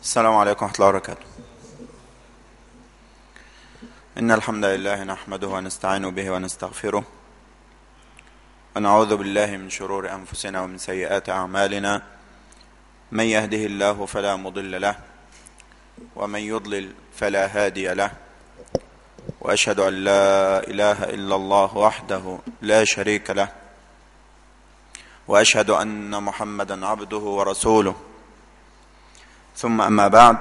السلام عليكم ورحمة الله وبركاته إن الحمد لله نحمده ونستعين به ونستغفره ونعوذ بالله من شرور أنفسنا ومن سيئات أعمالنا من يهده الله فلا مضل له ومن يضلل فلا هادي له وأشهد أن لا إله إلا الله وحده لا شريك له وأشهد أن محمدا عبده ورسوله ثم أما بعد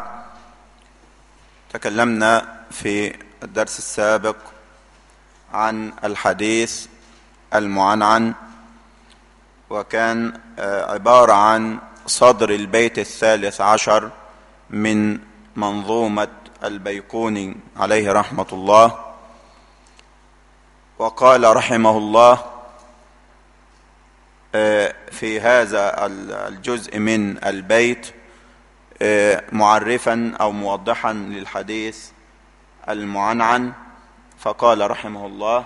تكلمنا في الدرس السابق عن الحديث المعنعن وكان عبارة عن صدر البيت الثالث عشر من منظومة البيكوني عليه رحمة الله وقال رحمه الله في هذا الجزء من البيت معرفا او موضحا للحديث المعنعن فقال رحمه الله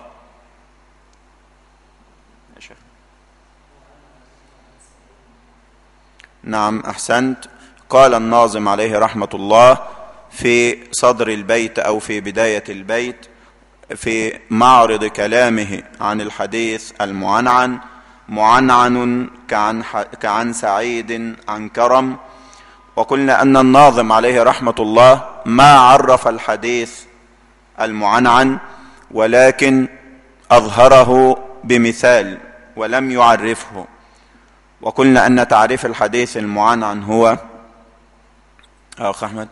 نعم احسنت قال الناظم عليه رحمه الله في صدر البيت او في بدايه البيت في معرض كلامه عن الحديث المعنعن معنعن كعن, كعن سعيد عن كرم وقلنا ان الناظم عليه رحمه الله ما عرف الحديث المعنعن ولكن اظهره بمثال ولم يعرفه وقلنا ان تعريف الحديث المعنعن هو اخ احمد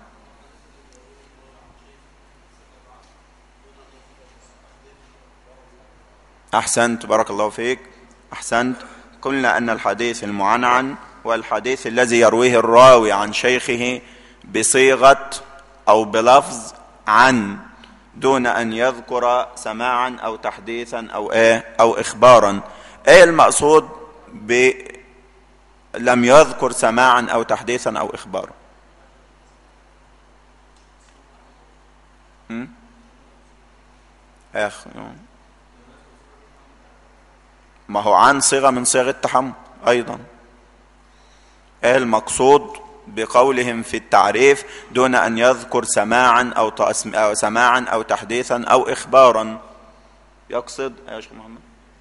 احسنت بارك الله فيك احسنت قلنا ان الحديث المعنعن والحديث الذي يرويه الراوي عن شيخه بصيغه او بلفظ عن دون ان يذكر سماعا او تحديثا او ايه او اخبارا ايه المقصود ب لم يذكر سماعا او تحديثا او اخبارا اخ ما هو عن صيغه من صيغ التحمل ايضا ايه المقصود بقولهم في التعريف دون ان يذكر سماعا او, أو سماعا او تحديثا او اخبارا يقصد يا شيخ محمد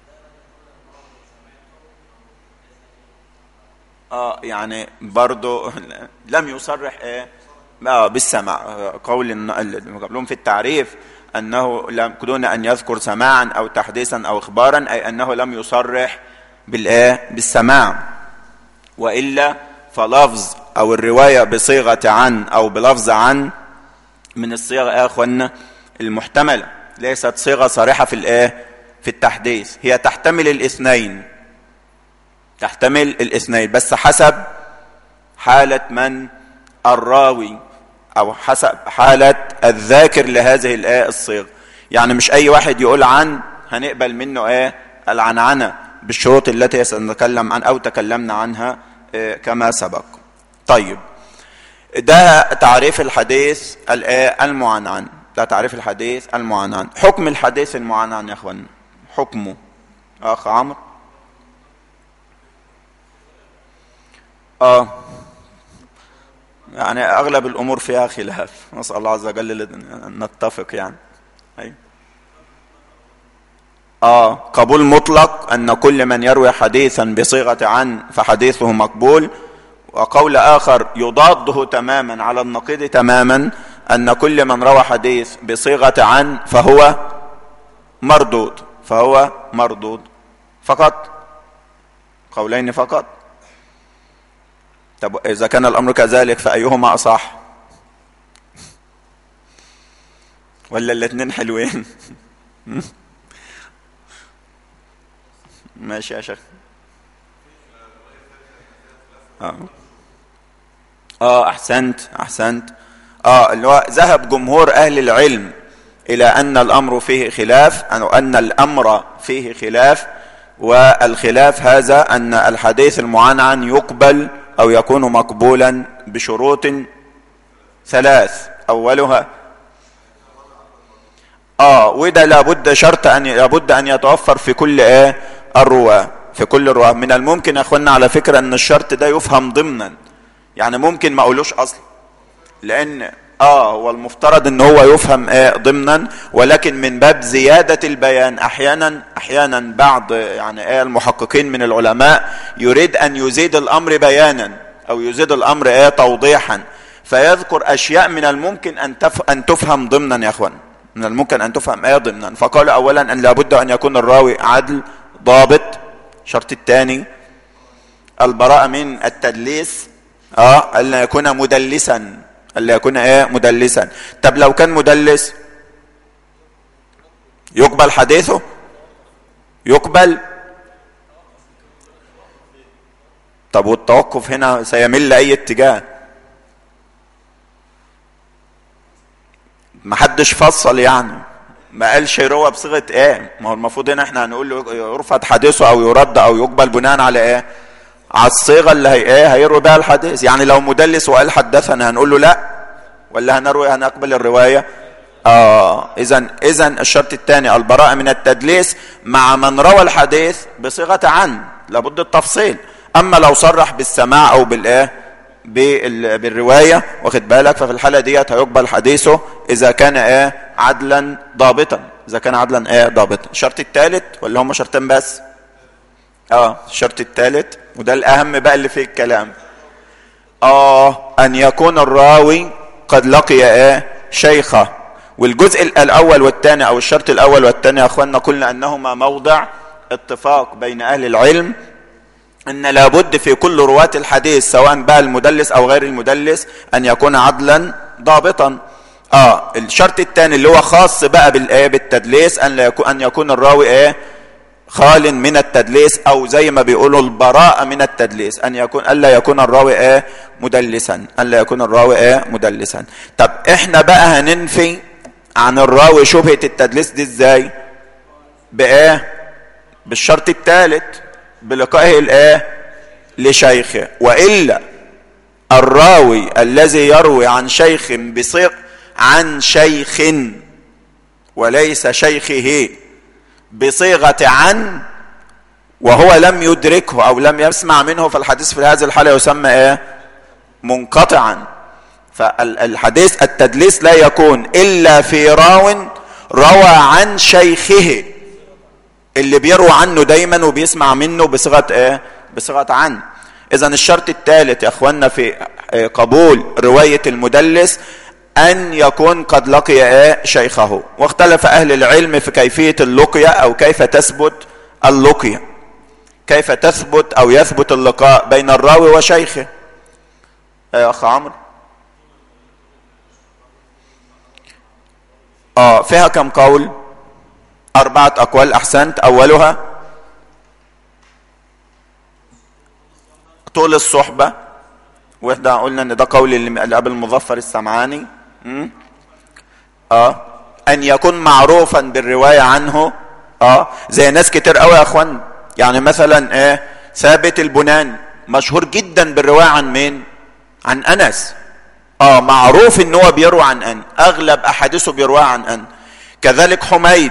اه يعني برضو لم يصرح ايه آه بالسماع قول قبلهم في التعريف انه لم دون ان يذكر سماعا او تحديثا او اخبارا اي انه لم يصرح بالايه بالسماع والا فلفظ او الروايه بصيغه عن او بلفظ عن من الصيغ يا اخوانا المحتمله ليست صيغه صريحه في الايه في التحديث هي تحتمل الاثنين تحتمل الاثنين بس حسب حاله من الراوي او حسب حاله الذاكر لهذه الايه الصيغ يعني مش اي واحد يقول عن هنقبل منه ايه العنعنه بالشروط التي سنتكلم عن او تكلمنا عنها كما سبق طيب ده تعريف الحديث المعنعن ده تعريف الحديث المعنعن حكم الحديث المعنعن يا اخوانا حكمه اخ عمرو اه يعني اغلب الامور فيها خلاف نسال الله عز وجل ان نتفق يعني ايوه آه قبول مطلق أن كل من يروي حديثا بصيغة عن فحديثه مقبول وقول آخر يضاده تماما على النقيض تماما أن كل من روى حديث بصيغة عن فهو مردود فهو مردود فقط قولين فقط طب إذا كان الأمر كذلك فأيهما أصح ولا الاثنين حلوين ماشي يا شيخ اه اه احسنت احسنت اه اللي هو ذهب جمهور اهل العلم الى ان الامر فيه خلاف او ان الامر فيه خلاف والخلاف هذا ان الحديث المعنعن يقبل او يكون مقبولا بشروط ثلاث اولها اه وده لابد شرط ان لابد ان يتوفر في كل ايه الرواه في كل الرواه من الممكن يا اخوانا على فكره ان الشرط ده يفهم ضمنا يعني ممكن ما اقولوش اصلا لان اه هو المفترض ان هو يفهم آه ضمنا ولكن من باب زيادة البيان احيانا احيانا بعض يعني آه المحققين من العلماء يريد ان يزيد الامر بيانا او يزيد الامر آه توضيحا فيذكر اشياء من الممكن ان تف ان تفهم ضمنا يا اخوان من الممكن ان تفهم آه ضمنا فقال اولا ان لابد ان يكون الراوي عدل ضابط الشرط الثاني البراءة من التدليس اه الا يكون مدلسا الا يكون ايه مدلسا طب لو كان مدلس يقبل حديثه يقبل طب والتوقف هنا سيميل لاي اتجاه ما حدش فصل يعني ما قالش يروى بصيغه ايه ما هو المفروض هنا احنا هنقول له يرفض حديثه او يرد او يقبل بناء على ايه على الصيغه اللي هي ايه هيروي بها الحديث يعني لو مدلس وقال حدثنا هنقول له لا ولا هنروي هنقبل الروايه اه اذا اذا الشرط الثاني البراءه من التدليس مع من روى الحديث بصيغه عن لابد التفصيل اما لو صرح بالسماع او بالايه بالروايه واخد بالك ففي الحاله ديت هيقبل حديثه اذا كان ايه عدلا ضابطا اذا كان عدلا ايه ضابطا الشرط الثالث ولا هم شرطين بس اه الشرط الثالث وده الاهم بقى اللي فيه الكلام اه ان يكون الراوي قد لقي ايه شيخه والجزء الاول والثاني او الشرط الاول والثاني يا اخواننا قلنا انهما موضع اتفاق بين اهل العلم ان لابد في كل رواة الحديث سواء بقى المدلس او غير المدلس ان يكون عدلا ضابطا اه الشرط الثاني اللي هو خاص بقى بالايه بالتدليس ان لا يكون ان يكون الراوي ايه خال من التدليس او زي ما بيقولوا البراءة من التدليس ان يكون الا يكون الراوي ايه مدلسا الا يكون الراوي ايه مدلسا طب احنا بقى هننفي عن الراوي شبهة التدليس دي ازاي بايه بالشرط الثالث بلقائه الايه لشيخه والا الراوي الذي يروي عن شيخ بصيغ عن شيخ وليس شيخه بصيغه عن وهو لم يدركه او لم يسمع منه فالحديث في هذه الحاله يسمى ايه منقطعا فالحديث التدليس لا يكون الا في راو روى عن شيخه اللي بيروى عنه دايما وبيسمع منه بصيغه ايه بصيغه عن اذا الشرط الثالث يا اخواننا في قبول روايه المدلس ان يكون قد لقي ايه شيخه واختلف اهل العلم في كيفيه اللقيه او كيف تثبت اللقيه كيف تثبت او يثبت اللقاء بين الراوي وشيخه يا اخ عمرو اه فيها كم قول أربعة أقوال أحسنت أولها طول الصحبة واحدة قلنا إن ده قول اللي قبل المظفر السمعاني اه أن يكون معروفا بالرواية عنه اه زي ناس كتير قوي يا أخوان يعني مثلا ايه ثابت البناني مشهور جدا بالرواية عن مين؟ عن أنس اه معروف ان هو بيروى عن ان اغلب احاديثه بيروى عن ان كذلك حميد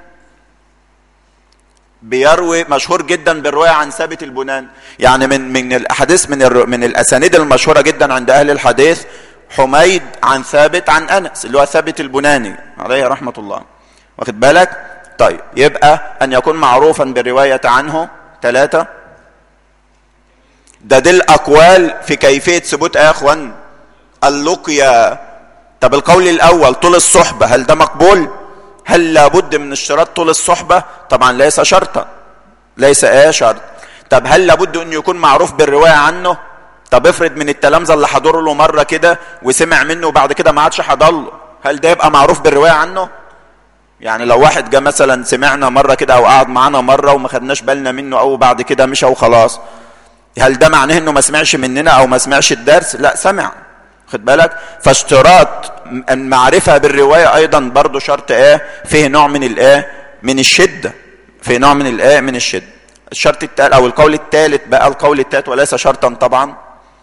بيروي مشهور جدا بالروايه عن ثابت البنان يعني من من الاحاديث من الر... من الاسانيد المشهوره جدا عند اهل الحديث حميد عن ثابت عن انس اللي هو ثابت البناني عليه رحمه الله واخد بالك طيب يبقى ان يكون معروفا بالروايه عنه ثلاثه ده دي الاقوال في كيفيه ثبوت يا اخوان اللقيا طب القول الاول طول الصحبه هل ده مقبول هل لابد من اشتراط طول الصحبه طبعا ليس شرطا ليس ايه شرط طب هل لابد ان يكون معروف بالروايه عنه طب افرض من التلامذه اللي حضروا له مره كده وسمع منه وبعد كده ما عادش حضر له هل ده يبقى معروف بالروايه عنه يعني لو واحد جه مثلا سمعنا مره كده او قعد معانا مره وما خدناش بالنا منه او بعد كده مشى وخلاص هل ده معناه انه ما سمعش مننا او ما سمعش الدرس لا سمع خد بالك فاشتراط المعرفة بالرواية ايضا برضو شرط ايه فيه نوع من الايه من الشدة فيه نوع من الايه من الشدة الشرط الثالث او القول الثالث بقى القول الثالث وليس شرطا طبعا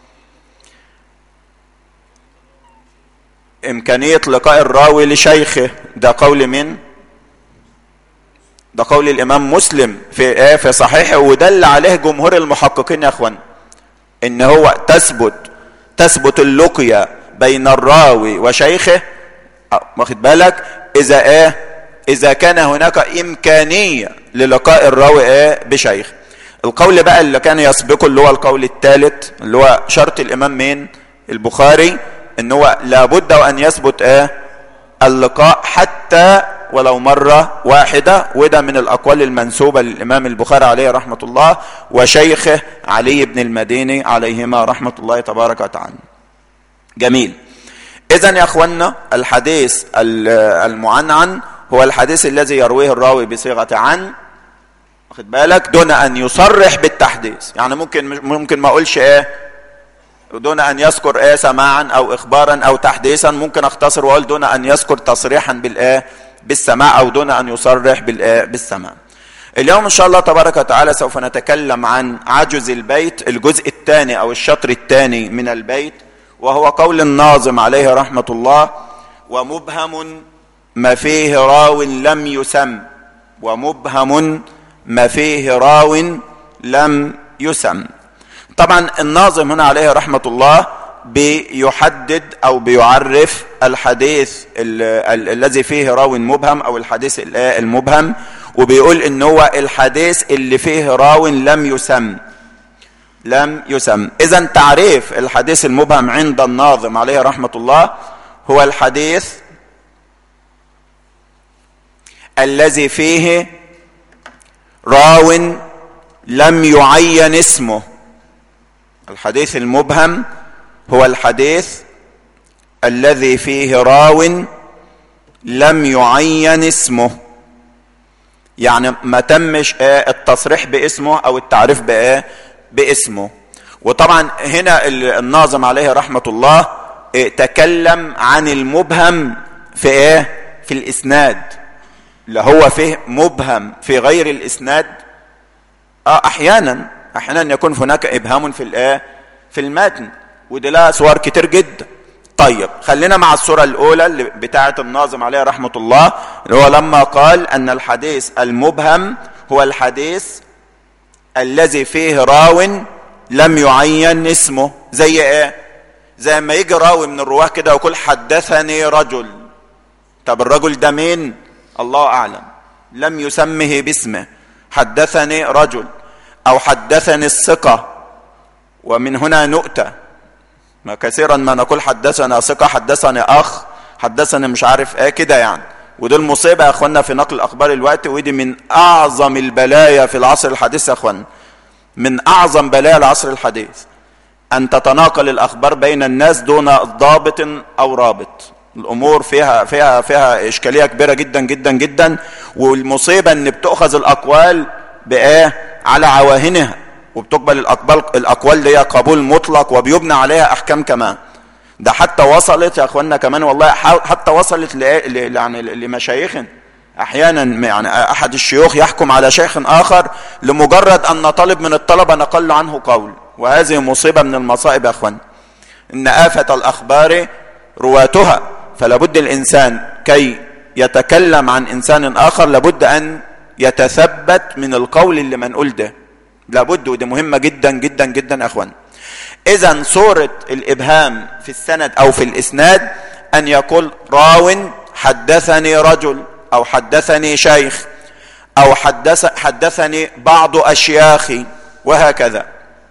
امكانية لقاء الراوي لشيخه ده قول من ده قول الامام مسلم في ايه في صحيحه ودل عليه جمهور المحققين يا اخوان ان هو تثبت تثبت اللقيا بين الراوي وشيخه واخد بالك اذا ايه اذا كان هناك امكانيه للقاء الراوي ايه بشيخ القول بقى اللي كان يسبقه اللي هو القول الثالث اللي هو شرط الامام مين البخاري ان هو لابد وان يثبت ايه اللقاء حتى ولو مرة واحدة وده من الأقوال المنسوبة للإمام البخاري عليه رحمة الله وشيخه علي بن المديني عليهما رحمة الله تبارك وتعالى جميل إذا يا أخوانا الحديث المعنعن هو الحديث الذي يرويه الراوي بصيغة عن واخد بالك دون أن يصرح بالتحديث يعني ممكن ممكن ما أقولش إيه دون ان يذكر ايه سماعا او اخبارا او تحديثا ممكن اختصر واقول دون ان يذكر تصريحا بالايه بالسماع او دون ان يصرح بالايه بالسماع اليوم ان شاء الله تبارك وتعالى سوف نتكلم عن عجز البيت الجزء الثاني او الشطر الثاني من البيت وهو قول الناظم عليه رحمه الله ومبهم ما فيه راو لم يسم ومبهم ما فيه راو لم يسم طبعا الناظم هنا عليه رحمة الله بيحدد او بيعرف الحديث الذي فيه راو مبهم او الحديث المبهم وبيقول ان هو الحديث اللي فيه راو لم يسم لم يسم اذا تعريف الحديث المبهم عند الناظم عليه رحمة الله هو الحديث الذي فيه راو لم يعين اسمه الحديث المبهم هو الحديث الذي فيه راو لم يعين اسمه يعني ما تمش التصريح باسمه او التعريف بايه باسمه وطبعا هنا الناظم عليه رحمه الله تكلم عن المبهم في ايه في الاسناد اللي هو فيه مبهم في غير الاسناد اه احيانا احيانا يكون هناك ابهام في الايه في المتن ودي لها صور كتير جدا طيب خلينا مع الصوره الاولى اللي بتاعه الناظم عليه رحمه الله اللي هو لما قال ان الحديث المبهم هو الحديث الذي فيه راو لم يعين اسمه زي ايه زي ما يجي راوي من الرواه كده ويقول حدثني رجل طب الرجل ده مين الله اعلم لم يسمه باسمه حدثني رجل او حدثني الثقة ومن هنا نؤتى ما كثيرا ما نقول حدثنا ثقة حدثني اخ حدثني مش عارف ايه كده يعني ودي المصيبة يا اخوانا في نقل الاخبار الوقت ودي من اعظم البلايا في العصر الحديث يا اخوانا من اعظم بلايا العصر الحديث ان تتناقل الاخبار بين الناس دون ضابط او رابط الامور فيها فيها فيها اشكاليه كبيره جدا جدا جدا والمصيبه ان بتؤخذ الاقوال بايه على عواهنها وبتقبل الأقبال الأقوال دي قبول مطلق وبيبنى عليها أحكام كمان ده حتى وصلت يا أخوانا كمان والله حتى وصلت يعني لمشايخ أحيانا يعني أحد الشيوخ يحكم على شيخ آخر لمجرد أن طالب من الطلبة نقل عنه قول وهذه مصيبة من المصائب يا أخوانا إن آفة الأخبار رواتها فلا بد الإنسان كي يتكلم عن إنسان آخر لابد أن يتثبت من القول اللي منقول ده لابد ودي مهمه جدا جدا جدا اخوان اذا صوره الابهام في السند او في الاسناد ان يقول راو حدثني رجل او حدثني شيخ او حدث حدثني بعض اشياخي وهكذا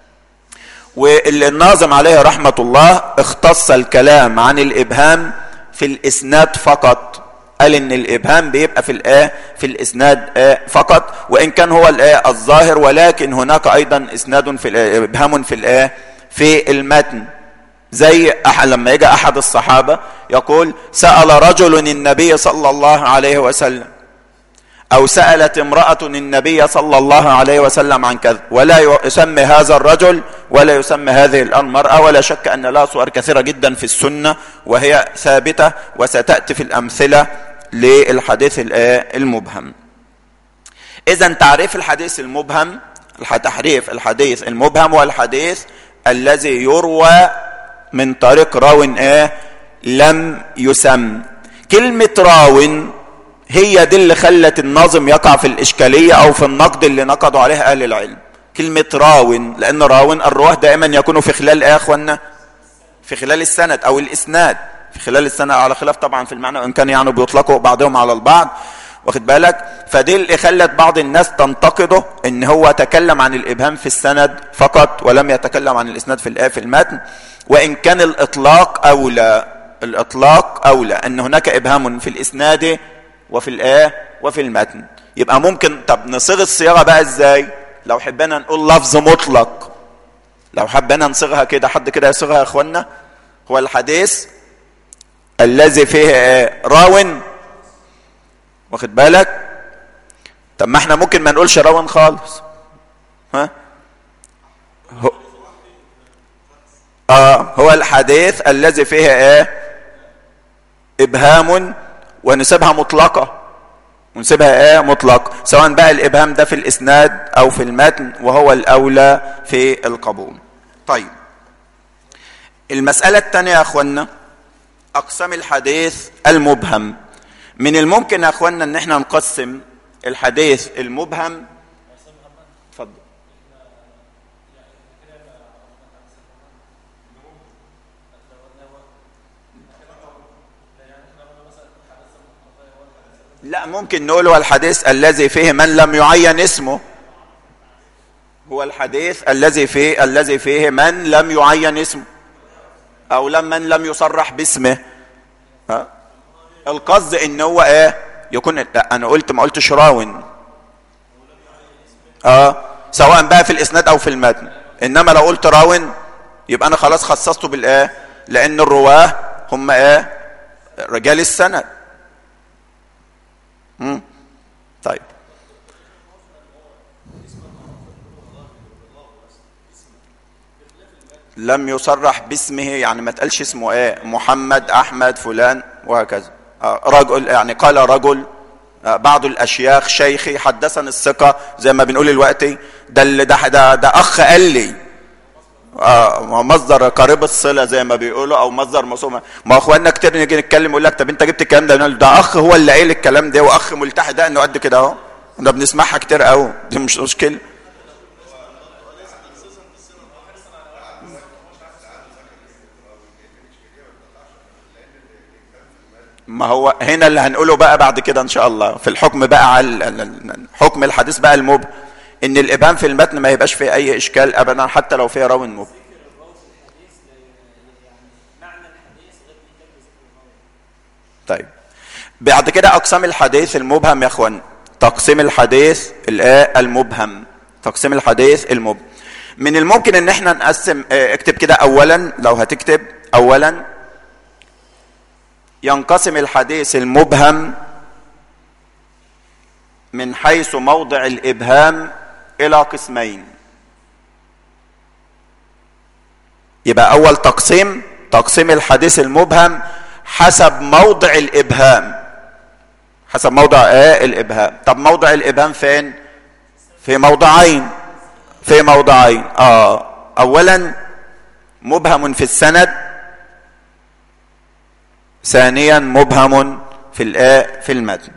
والناظم عليه رحمه الله اختص الكلام عن الابهام في الاسناد فقط قال ان الابهام بيبقى في الايه في الاسناد آه فقط وان كان هو الايه الظاهر ولكن هناك ايضا اسناد في ابهام في الايه في المتن زي أحد لما يجي احد الصحابه يقول سال رجل النبي صلى الله عليه وسلم او سالت امراه النبي صلى الله عليه وسلم عن كذا ولا يسمي هذا الرجل ولا يسمى هذه المراه ولا شك ان لها صور كثيره جدا في السنه وهي ثابته وستاتي في الامثله للحديث المبهم اذا تعريف الحديث المبهم تحريف الحديث المبهم هو الحديث الذي يروى من طريق راو ايه لم يسم كلمة راو هي دي اللي خلت الناظم يقع في الإشكالية أو في النقد اللي نقضوا عليه أهل العلم كلمة راو لأن راو الرواه دائما يكونوا في خلال إيه يا أخوانا في خلال السند او الاسناد في خلال السنة على خلاف طبعا في المعنى وان كان يعني بيطلقوا بعضهم على البعض واخد بالك فدي اللي خلت بعض الناس تنتقده ان هو تكلم عن الابهام في السند فقط ولم يتكلم عن الاسناد في الايه في المتن وان كان الاطلاق اولى الاطلاق اولى ان هناك ابهام في الاسناد وفي الايه وفي المتن يبقى ممكن طب نصيغ الصياغه بقى ازاي لو حبينا نقول لفظ مطلق لو حبينا نصيغها كده حد كده يصيغها يا اخوانا هو الحديث الذي فيه ايه راون واخد بالك طب ما احنا ممكن ما نقولش راون خالص ها هو اه هو الحديث الذي فيه ايه ابهام ونسيبها مطلقه ونسيبها ايه مطلق سواء بقى الابهام ده في الاسناد او في المتن وهو الاولى في القبول طيب المسألة الثانية يا اخوانا اقسام الحديث المبهم من الممكن يا اخوانا ان احنا نقسم الحديث المبهم اتفضل لا ممكن نقول هو الحديث الذي فيه من لم يعين اسمه هو الحديث الذي فيه الذي فيه من لم يعين اسمه او لم من لم يصرح باسمه ها القصد ان هو ايه يكون لا انا قلت ما قلتش راون اه سواء بقى في الاسناد او في المتن انما لو قلت راون يبقى انا خلاص خصصته بالايه لان الرواه هم ايه رجال السند مم. طيب لم يصرح باسمه يعني ما تقالش اسمه ايه محمد احمد فلان وهكذا آه رجل يعني قال رجل آه بعض الاشياخ شيخي حدثني الثقه زي ما بنقول دلوقتي ده اللي ده ده, ده اخ قال لي آه مصدر قريب الصله زي ما بيقولوا او مصدر مصومه ما اخواننا كتير نيجي نتكلم يقول لك طب انت جبت الكلام ده ده اخ هو اللي قايل الكلام ده واخ ملتحي ده انه قد كده اهو ده بنسمعها كتير قوي دي مش مشكله ما هو هنا اللي هنقوله بقى بعد كده ان شاء الله في الحكم بقى على حكم الحديث بقى المب ان الابهام في المتن ما يبقاش فيه اي اشكال ابدا حتى لو فيه راوي مب طيب بعد كده اقسام الحديث المبهم يا اخوان تقسيم الحديث الايه المبهم تقسيم الحديث المبهم من الممكن ان احنا نقسم اكتب كده اولا لو هتكتب اولا ينقسم الحديث المبهم من حيث موضع الابهام الى قسمين يبقى اول تقسيم تقسيم الحديث المبهم حسب موضع الابهام حسب موضع ايه الابهام طب موضع الابهام فين في موضعين في موضعين اه اولا مبهم في السند ثانيا مبهم في الايه في المتن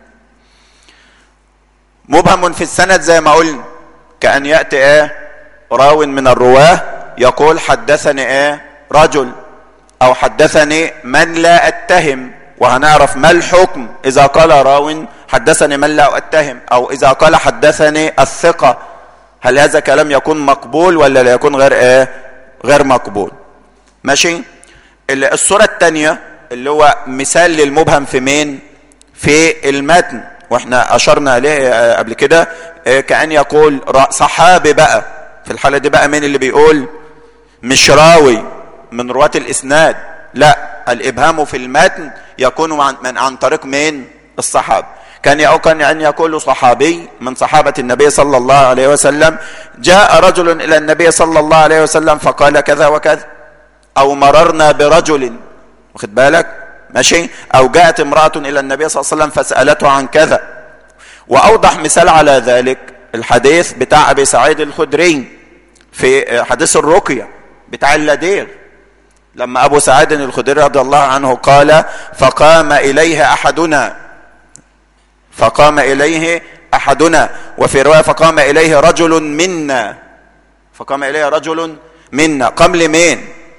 مبهم في السند زي ما قلنا كأن يأتي ايه راو من الرواه يقول حدثني ايه رجل او حدثني من لا اتهم وهنعرف ما الحكم اذا قال راو حدثني من لا اتهم او اذا قال حدثني الثقة هل هذا كلام يكون مقبول ولا لا يكون غير ايه غير مقبول ماشي الصورة الثانية اللي هو مثال للمبهم في مين في المتن واحنا اشرنا عليه قبل كده كأن يقول صحابي بقى في الحالة دي بقى مين اللي بيقول مش راوي من رواة الاسناد لا الابهام في المتن يكون عن, من عن طريق مين الصحابة كان يمكن ان يقول صحابي من صحابة النبي صلى الله عليه وسلم جاء رجل الى النبي صلى الله عليه وسلم فقال كذا وكذا او مررنا برجل واخد بالك ماشي او جاءت امرأة الى النبي صلى الله عليه وسلم فسألته عن كذا واوضح مثال على ذلك الحديث بتاع ابي سعيد الخدري في حديث الرقية بتاع اللدير لما ابو سعيد الخدري رضي الله عنه قال فقام اليه احدنا فقام اليه احدنا وفي روايه فقام اليه رجل منا فقام اليه رجل منا قام لمين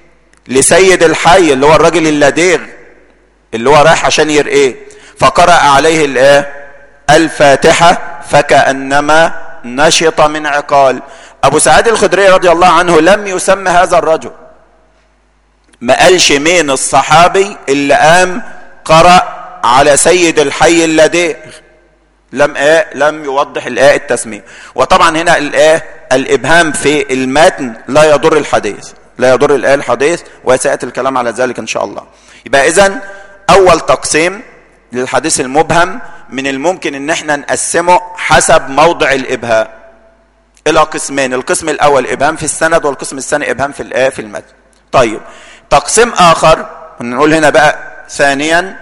لسيد الحي اللي هو الراجل اللديغ اللي هو رايح عشان يرقيه فقرأ عليه الايه الفاتحة فكأنما نشط من عقال ابو سعيد الخدري رضي الله عنه لم يسمى هذا الرجل ما قالش مين الصحابي اللي قام قرأ على سيد الحي اللديغ لم آه لم يوضح الآية التسمية وطبعا هنا الآية الإبهام في المتن لا يضر الحديث لا يضر الآية الحديث وسيأتي الكلام على ذلك إن شاء الله يبقى إذا أول تقسيم للحديث المبهم من الممكن ان احنا نقسمه حسب موضع الابهام الى قسمين القسم الاول ابهام في السند والقسم الثاني ابهام في الايه في المتن طيب تقسيم اخر نقول هنا بقى ثانيا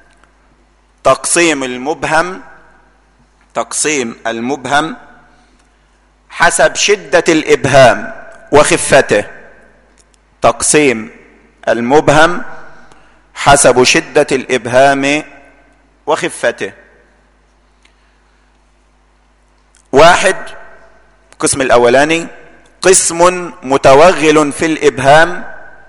تقسيم المبهم تقسيم المبهم حسب شدة الإبهام وخفته تقسيم المبهم حسب شدة الإبهام وخفته واحد القسم الأولاني قسم متوغل في الإبهام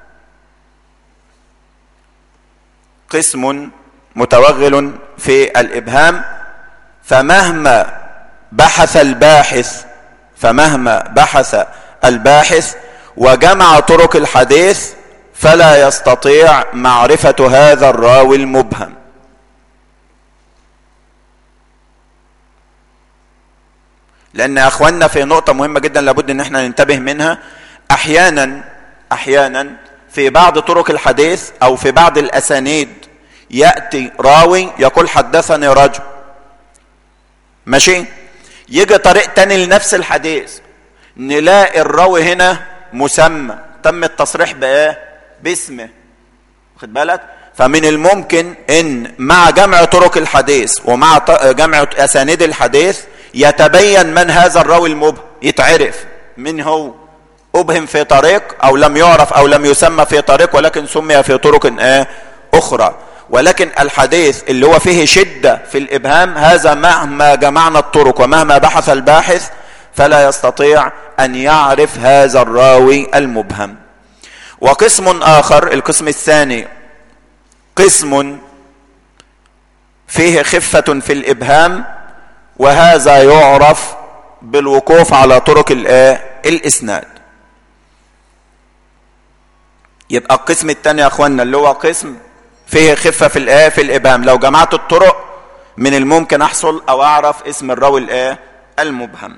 قسم متوغل في الإبهام فمهما بحث الباحث فمهما بحث الباحث وجمع طرق الحديث فلا يستطيع معرفة هذا الراوي المبهم لان يا اخواننا في نقطة مهمة جدا لابد ان احنا ننتبه منها احيانا احيانا في بعض طرق الحديث او في بعض الاسانيد يأتي راوي يقول حدثني رجل ماشي يجي طريق تاني لنفس الحديث نلاقي الراوي هنا مسمى تم التصريح بايه باسمه واخد بالك فمن الممكن ان مع جمع طرق الحديث ومع جمع اسانيد الحديث يتبين من هذا الراوي المبهم يتعرف من هو ابهم في طريق او لم يعرف او لم يسمى في طريق ولكن سمي في طرق ايه اخرى ولكن الحديث اللي هو فيه شدة في الابهام هذا مهما جمعنا الطرق ومهما بحث الباحث فلا يستطيع ان يعرف هذا الراوي المبهم وقسم اخر القسم الثاني قسم فيه خفة في الابهام وهذا يعرف بالوقوف على طرق الاسناد يبقى القسم الثاني يا اخوانا اللي هو قسم فيه خفه في الايه في الابهام لو جمعت الطرق من الممكن احصل او اعرف اسم الراوي الايه المبهم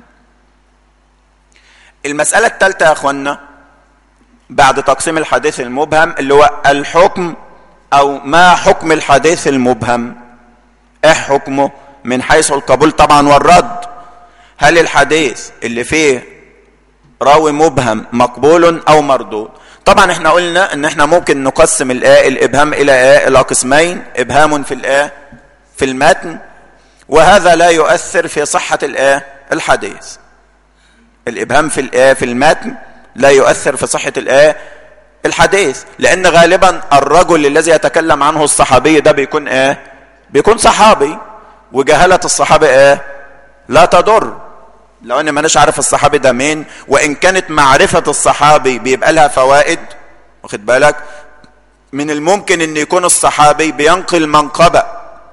المساله الثالثه يا اخوانا بعد تقسيم الحديث المبهم اللي هو الحكم او ما حكم الحديث المبهم ايه حكمه من حيث القبول طبعا والرد هل الحديث اللي فيه راوي مبهم مقبول او مردود طبعا احنا قلنا ان احنا ممكن نقسم الايه الابهام الى ايه الى قسمين ابهام في الايه في المتن وهذا لا يؤثر في صحه الايه الحديث الابهام في الايه في المتن لا يؤثر في صحه الايه الحديث لان غالبا الرجل الذي يتكلم عنه الصحابي ده بيكون ايه بيكون صحابي وجهاله الصحابي ايه لا تضر لو انا ماناش عارف الصحابي ده مين وان كانت معرفة الصحابي بيبقى لها فوائد واخد بالك من الممكن ان يكون الصحابي بينقل منقبة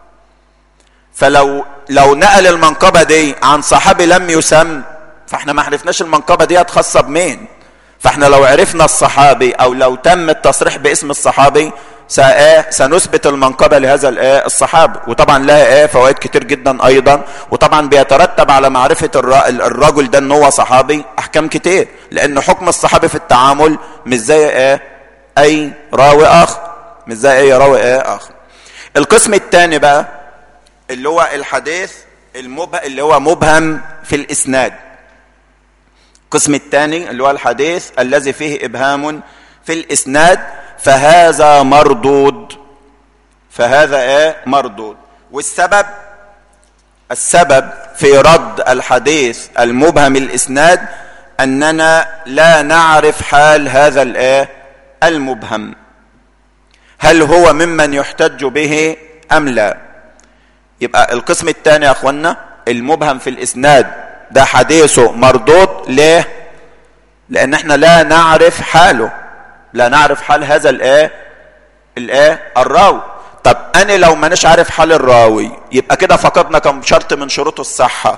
فلو لو نقل المنقبة دي عن صحابي لم يسم فاحنا ما عرفناش المنقبة دي خاصة بمين فاحنا لو عرفنا الصحابي او لو تم التصريح باسم الصحابي سنثبت المنقبه لهذا الصحابي وطبعا لها ايه فوائد كتير جدا ايضا وطبعا بيترتب على معرفه الرجل ده ان هو صحابي احكام كتير لان حكم الصحابي في التعامل مش زي ايه اي راوي اخر مش زي اي راوي ايه اخر القسم الثاني بقى اللي هو الحديث المبهم اللي هو مبهم في الاسناد القسم الثاني اللي هو الحديث الذي فيه ابهام في الاسناد فهذا مردود فهذا ايه مردود والسبب السبب في رد الحديث المبهم الاسناد اننا لا نعرف حال هذا الايه المبهم هل هو ممن يحتج به ام لا يبقى القسم الثاني يا اخوانا المبهم في الاسناد ده حديثه مردود ليه لان احنا لا نعرف حاله لا نعرف حال هذا الايه الايه الراوي طب انا لو مانيش عارف حال الراوي يبقى كده فقدنا كم شرط من شروط الصحه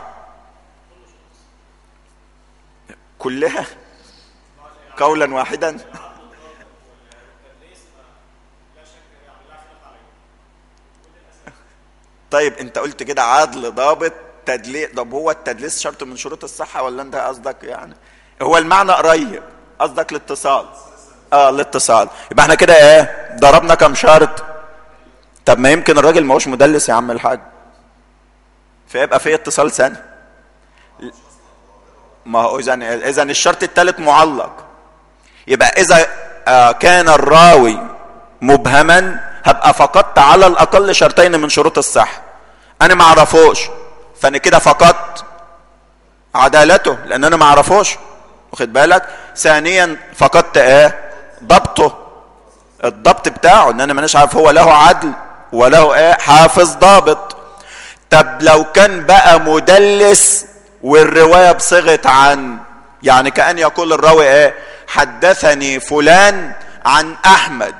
كلها قولا واحدا طيب انت قلت كده عدل ضابط تدليس طب هو التدليس شرط من شروط الصحه ولا انت قصدك يعني هو المعنى قريب قصدك الاتصال اه الاتصال يبقى احنا كده ايه ضربنا كم شرط طب ما يمكن الراجل ما هوش مدلس يا عم الحاج فيبقى في اتصال ثاني ما هو اذا اذا الشرط الثالث معلق يبقى اذا آه كان الراوي مبهما هبقى فقدت على الاقل شرطين من شروط الصحه انا ما اعرفوش فانا كده فقدت عدالته لان انا ما اعرفوش واخد بالك ثانيا فقدت ايه ضبطه الضبط بتاعه ان انا مانيش عارف هو له عدل وله ايه حافظ ضابط طب لو كان بقى مدلس والروايه بصيغه عن يعني كان يقول الراوي ايه حدثني فلان عن احمد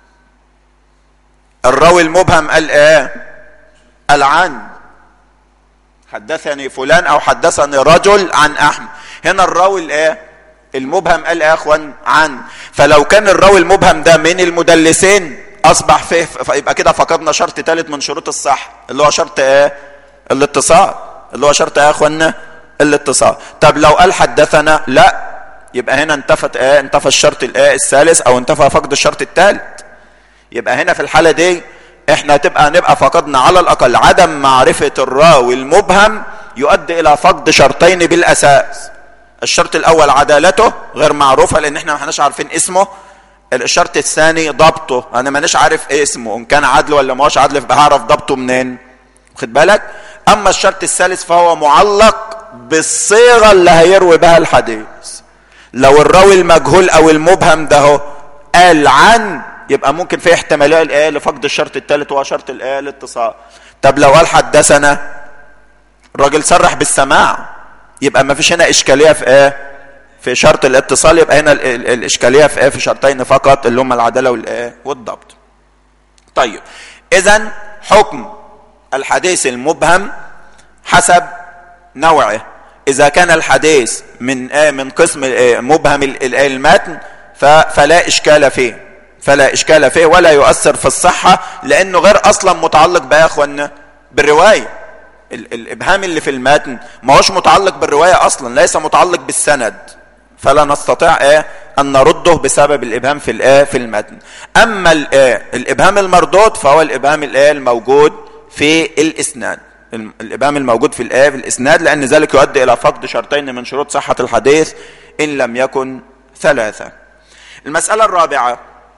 الراوي المبهم قال ايه قال عن حدثني فلان او حدثني رجل عن احمد هنا الراوي الايه المبهم قال يا اخوان عن فلو كان الراوي المبهم ده من المدلسين اصبح فيه فيبقى كده فقدنا شرط ثالث من شروط الصح اللي هو شرط ايه الاتصال اللي هو شرط يا اخوانا الاتصال طب لو قال حدثنا لا يبقى هنا انتفت ايه انتفى الشرط الايه الثالث او انتفى فقد الشرط الثالث يبقى هنا في الحاله دي احنا تبقى نبقى فقدنا على الاقل عدم معرفه الراوي المبهم يؤدي الى فقد شرطين بالاساس الشرط الاول عدالته غير معروفه لان احنا ما احناش عارفين اسمه الشرط الثاني ضبطه انا مانيش عارف ايه اسمه ان كان عدل ولا ما هوش عدل فبقى هعرف ضبطه منين واخد بالك اما الشرط الثالث فهو معلق بالصيغه اللي هيروي بها الحديث لو الراوي المجهول او المبهم ده هو قال عن يبقى ممكن في احتماليه الايه لفقد الشرط الثالث وهو شرط الايه الاتصال طب لو قال حدثنا الراجل صرح بالسماع يبقى ما فيش هنا اشكاليه في ايه في شرط الاتصال يبقى هنا الاشكاليه في ايه في شرطين فقط اللي هم العداله والايه والضبط طيب اذا حكم الحديث المبهم حسب نوعه اذا كان الحديث من آه من قسم آه مبهم المتن فلا اشكال فيه فلا اشكال فيه ولا يؤثر في الصحه لانه غير اصلا متعلق بقى يا اخوانا بالروايه الابهام اللي في المتن ما هوش متعلق بالروايه اصلا ليس متعلق بالسند فلا نستطيع ايه ان نرده بسبب الابهام في الايه في المتن اما الايه الابهام المردود فهو الابهام الايه الموجود في الاسناد الابهام الموجود في الايه في الاسناد لان ذلك يؤدي الى فقد شرطين من شروط صحه الحديث ان لم يكن ثلاثه المساله الرابعه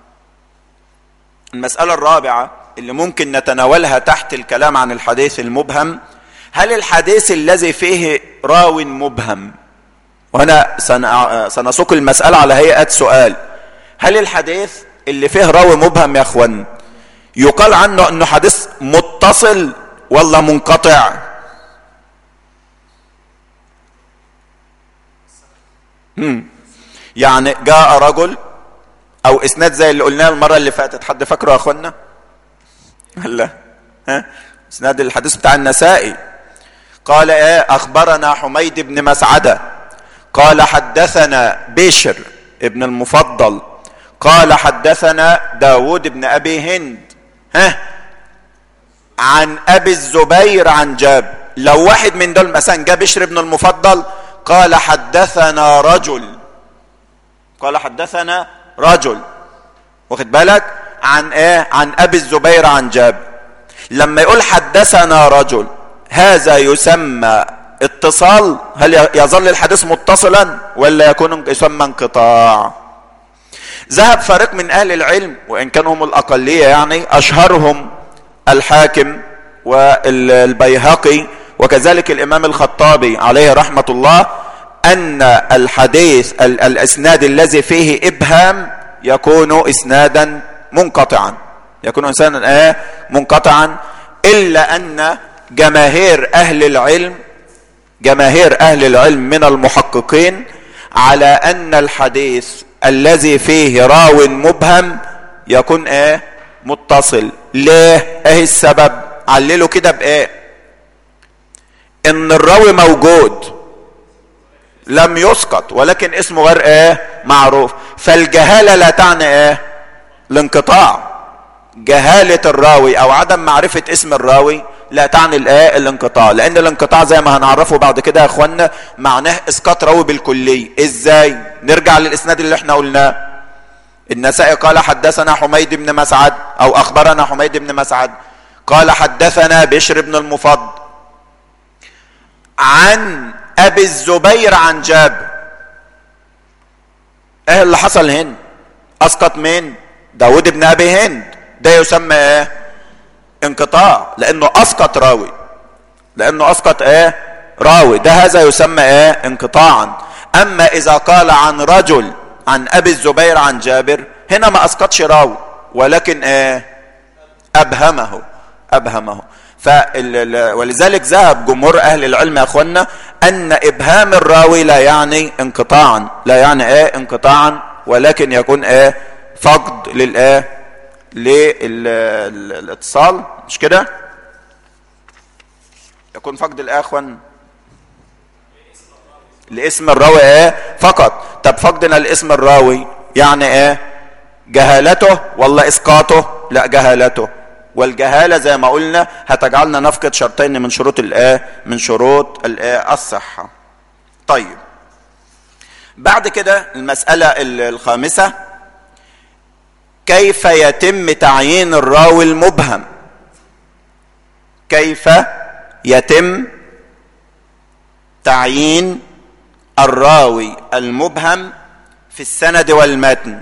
المساله الرابعه اللي ممكن نتناولها تحت الكلام عن الحديث المبهم هل الحديث الذي فيه راو مبهم وهنا سنسوق المسألة على هيئة سؤال هل الحديث اللي فيه راوي مبهم يا اخوان يقال عنه انه حديث متصل ولا منقطع هم. يعني جاء رجل او اسناد زي اللي قلناه المرة اللي فاتت حد فاكره يا اخوانا لا ها اسناد الحديث بتاع النسائي قال ايه اخبرنا حميد بن مسعده قال حدثنا بشر ابن المفضل قال حدثنا داود بن ابي هند ها عن ابي الزبير عن جاب لو واحد من دول مثلا جاب بشر ابن المفضل قال حدثنا رجل قال حدثنا رجل واخد بالك عن ايه عن ابي الزبير عن جاب لما يقول حدثنا رجل هذا يسمى اتصال هل يظل الحديث متصلا ولا يكون يسمى انقطاع ذهب فريق من اهل العلم وان كانوا هم الاقليه يعني اشهرهم الحاكم والبيهقي وكذلك الامام الخطابي عليه رحمه الله ان الحديث الاسناد الذي فيه ابهام يكون اسنادا منقطعا يكون انسانا ايه منقطعا الا ان جماهير اهل العلم جماهير اهل العلم من المحققين على ان الحديث الذي فيه راو مبهم يكون ايه متصل ليه ايه السبب علله كده بايه ان الراوي موجود لم يسقط ولكن اسمه غير ايه معروف فالجهاله لا تعني ايه الانقطاع جهاله الراوي او عدم معرفه اسم الراوي لا تعني الايه الانقطاع لان الانقطاع زي ما هنعرفه بعد كده يا اخوانا معناه اسقاط راوي بالكلي ازاي نرجع للاسناد اللي احنا قلناه النسائي قال حدثنا حميد بن مسعد او اخبرنا حميد بن مسعد قال حدثنا بشر بن المفضل عن ابي الزبير عن جابر ايه اللي حصل هنا اسقط مين داود بن ابي هند ده يسمى ايه انقطاع لانه اسقط راوي لانه اسقط ايه راوي ده هذا يسمى ايه انقطاعا اما اذا قال عن رجل عن ابي الزبير عن جابر هنا ما اسقطش راوي ولكن ايه ابهمه ابهمه فال... ولذلك ذهب جمهور اهل العلم يا اخوانا ان ابهام الراوي لا يعني انقطاعا لا يعني ايه انقطاعا ولكن يكون ايه فقد للايه للاتصال مش كده يكون فقد الاخوان لاسم الراوي ايه فقط طب فقدنا لاسم الراوي يعني ايه جهالته ولا اسقاطه لا جهالته والجهالة زي ما قلنا هتجعلنا نفقد شرطين من شروط الايه من شروط الايه الصحة طيب بعد كده المسألة الخامسة كيف يتم تعيين الراوي المبهم كيف يتم تعيين الراوي المبهم في السند والمتن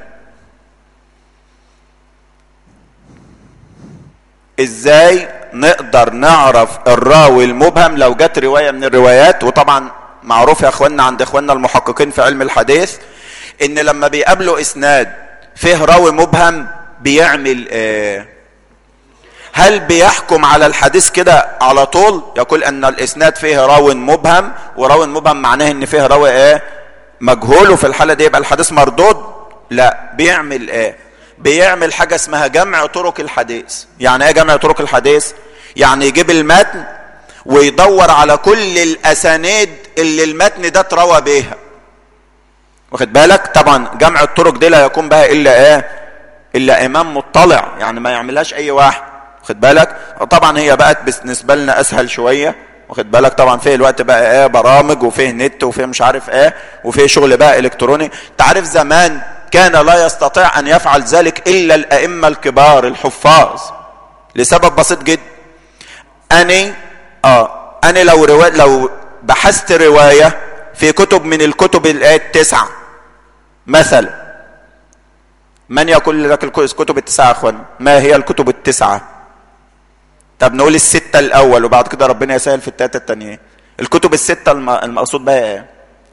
ازاي نقدر نعرف الراوي المبهم لو جت روايه من الروايات وطبعا معروف يا اخواننا عند اخواننا المحققين في علم الحديث ان لما بيقابلوا اسناد فيه راوي مبهم بيعمل ايه هل بيحكم على الحديث كده على طول يقول ان الاسناد فيه راو مبهم وراو مبهم معناه ان فيه راوي ايه مجهول وفي الحاله دي يبقى الحديث مردود لا بيعمل ايه بيعمل حاجه اسمها جمع طرق الحديث يعني ايه جمع طرق الحديث يعني يجيب المتن ويدور على كل الاسانيد اللي المتن ده اتروى بيها واخد بالك طبعا جمع الطرق دي لا يكون بها الا ايه الا امام مطلع يعني ما يعملهاش اي واحد واخد بالك طبعا هي بقت بالنسبه لنا اسهل شويه واخد بالك طبعا فيه الوقت بقى ايه برامج وفيه نت وفيه مش عارف ايه وفيه شغل بقى الكتروني تعرف زمان كان لا يستطيع ان يفعل ذلك الا الائمه الكبار الحفاظ لسبب بسيط جدا اني اه انا لو رواية لو بحثت روايه في كتب من الكتب التسعه مثلا من يقول لك الكتب التسعه يا اخوان ما هي الكتب التسعه طب نقول الستة الأول وبعد كده ربنا يسهل في التلاتة التانيين الكتب الستة المقصود بها ايه؟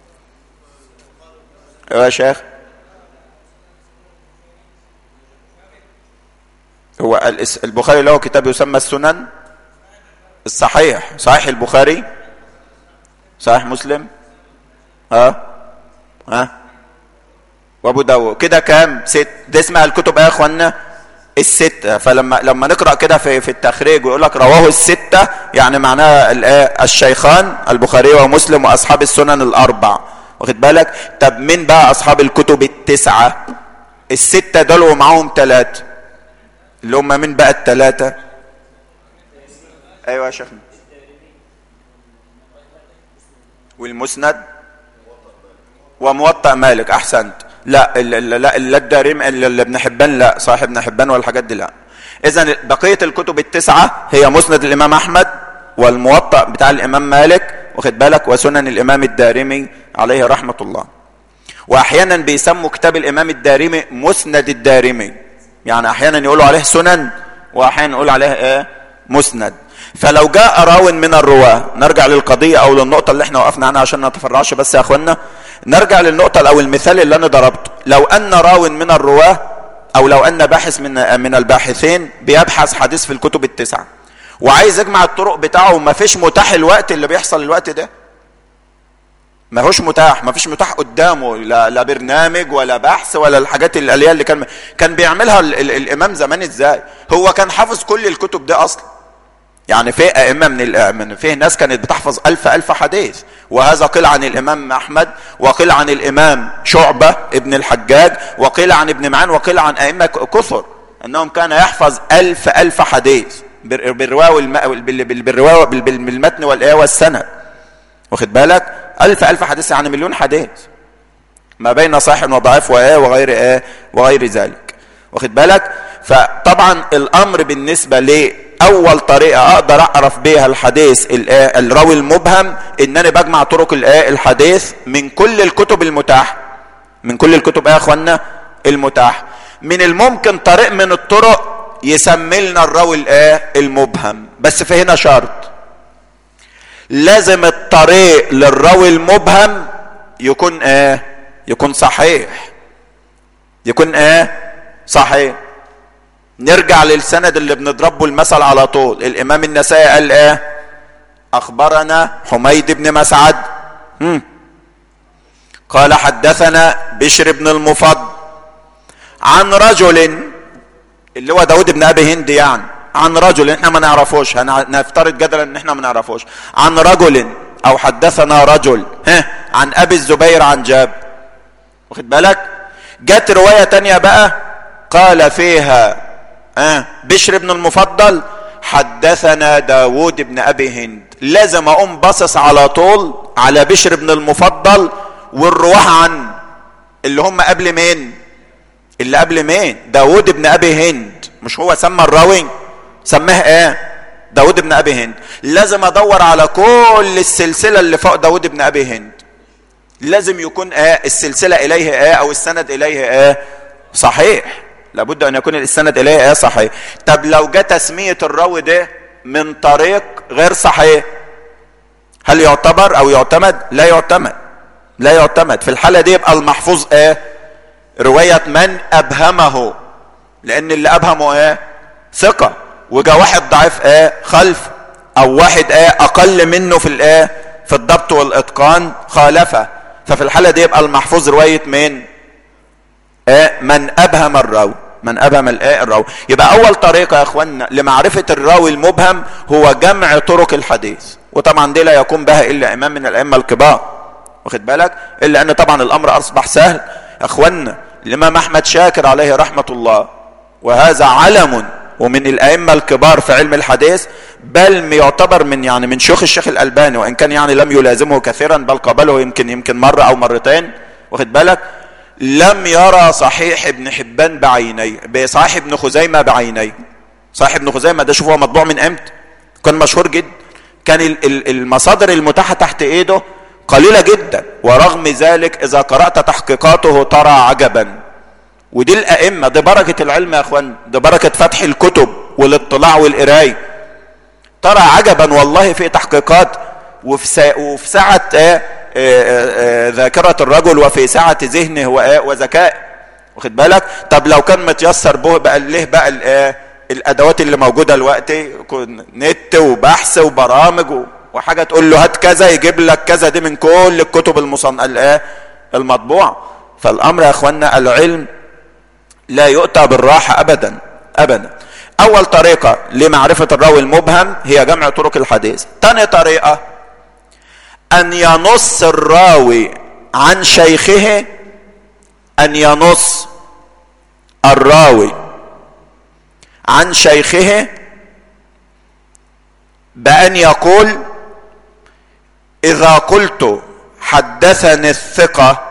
ايوه يا شيخ هو البخاري له كتاب يسمى السنن الصحيح صحيح البخاري صحيح مسلم ها ها وابو داود كده كام ست دي اسمها الكتب ايه يا اخوانا الستة فلما لما نقرأ كده في في التخريج ويقول لك رواه الستة يعني معناها الشيخان البخاري ومسلم واصحاب السنن الاربع واخد بالك طب مين بقى اصحاب الكتب التسعة الستة دول ومعاهم ثلاثة اللي هم مين بقى الثلاثة ايوه يا شيخنا والمسند وموطأ مالك احسنت لا لا لا لا الدارم اللي ابن حبان لا صاحب ابن حبان والحاجات دي لا اذا بقيه الكتب التسعه هي مسند الامام احمد والموطأ بتاع الامام مالك واخد بالك وسنن الامام الدارمي عليه رحمه الله واحيانا بيسموا كتاب الامام الدارمي مسند الدارمي يعني احيانا يقولوا عليه سنن واحيانا يقول عليه ايه مسند فلو جاء راو من الرواه نرجع للقضيه او للنقطه اللي احنا وقفنا عنها عشان ما نتفرعش بس يا اخوانا نرجع للنقطة أو المثال اللي أنا ضربته لو أن راو من الرواة أو لو أن باحث من من الباحثين بيبحث حديث في الكتب التسعة وعايز يجمع الطرق بتاعه وما فيش متاح الوقت اللي بيحصل الوقت ده ما هوش متاح ما فيش متاح قدامه لا, لا برنامج ولا بحث ولا الحاجات الاليه اللي كان كان بيعملها ال ال الامام زمان ازاي هو كان حافظ كل الكتب دي اصلا يعني في ائمه من من فيه ناس كانت بتحفظ الف الف حديث وهذا قيل عن الامام احمد وقيل عن الامام شعبه ابن الحجاج وقيل عن ابن معان وقيل عن ائمه كثر انهم كان يحفظ الف الف حديث بالروايه بالروايه بالمتن والايه والسند واخد بالك الف الف حديث يعني مليون حديث ما بين صحيح وضعيف وايه وغير ايه وغير ذلك واخد بالك فطبعا الامر بالنسبه لاول طريقه اقدر اعرف بيها الحديث الراوي المبهم ان انا بجمع طرق الايه الحديث من كل الكتب المتاحه من كل الكتب ايه يا اخوانا المتاحه من الممكن طريق من الطرق يسمي لنا الراوي الايه المبهم بس في هنا شرط لازم الطريق للراوي المبهم يكون ايه يكون صحيح يكون ايه صحيح نرجع للسند اللي بنضربه المثل على طول الامام النسائي قال ايه اخبرنا حميد بن مسعد هم. قال حدثنا بشر بن المفضل عن رجل اللي هو داود بن ابي هند يعني عن رجل احنا ما نعرفوش هنفترض جدلا ان احنا ما نعرفوش عن رجل او حدثنا رجل ها عن ابي الزبير عن جاب واخد بالك جت روايه تانية بقى قال فيها ها بشر بن المفضل حدثنا داود بن ابي هند لازم اقوم باصص على طول على بشر بن المفضل والرواه عن اللي هم قبل مين اللي قبل مين داود بن ابي هند مش هو سمى الراوي سماه ايه داود بن ابي هند لازم ادور على كل السلسله اللي فوق داود بن ابي هند لازم يكون ايه السلسله اليه ايه او السند اليه ايه صحيح لابد ان يكون السند اليه ايه صحيح طب لو جاء تسميه الراوي ده من طريق غير صحيح هل يعتبر او يعتمد لا يعتمد لا يعتمد في الحاله دي يبقى المحفوظ ايه روايه من ابهمه لان اللي ابهمه ايه ثقه وجا واحد ضعيف ايه خلف او واحد ايه اقل منه في الايه في الضبط والاتقان خالفه ففي الحاله دي يبقى المحفوظ روايه مين ايه من ابهم الراوي من ابهم الايه الراوي يبقى اول طريقه يا اخوانا لمعرفه الراوي المبهم هو جمع طرق الحديث وطبعا دي لا يقوم بها الا امام من الائمه الكبار واخد بالك الا ان طبعا الامر اصبح سهل يا اخوانا الامام احمد شاكر عليه رحمه الله وهذا علم ومن الائمه الكبار في علم الحديث بل يعتبر من يعني من شيوخ الشيخ الالباني وان كان يعني لم يلازمه كثيرا بل قابله يمكن يمكن مره او مرتين واخد بالك لم يرى صحيح ابن حبان بعينيه بصحيح ابن خزيمه بعينيه صحيح ابن خزيمه ده شوف هو مطبوع من امتى كان مشهور جدا كان المصادر المتاحه تحت ايده قليله جدا ورغم ذلك اذا قرات تحقيقاته ترى عجبا ودي الائمه دي بركه العلم يا اخوان دي بركه فتح الكتب والاطلاع والقرايه ترى عجبا والله في تحقيقات وفي سا... وفي سعه آه آه ذاكره الرجل وفي سعه ذهنه وذكائه واخد بالك طب لو كان متيسر به بقى ليه بقى الآه الادوات اللي موجوده دلوقتي نت وبحث وبرامج و... وحاجه تقول له هات كذا يجيب لك كذا دي من كل الكتب المصنعه الايه المطبوعه فالامر يا اخوانا العلم لا يؤتى بالراحة أبدا أبدا أول طريقة لمعرفة الراوي المبهم هي جمع طرق الحديث تاني طريقة أن ينص الراوي عن شيخه أن ينص الراوي عن شيخه بأن يقول إذا قلت حدثني الثقة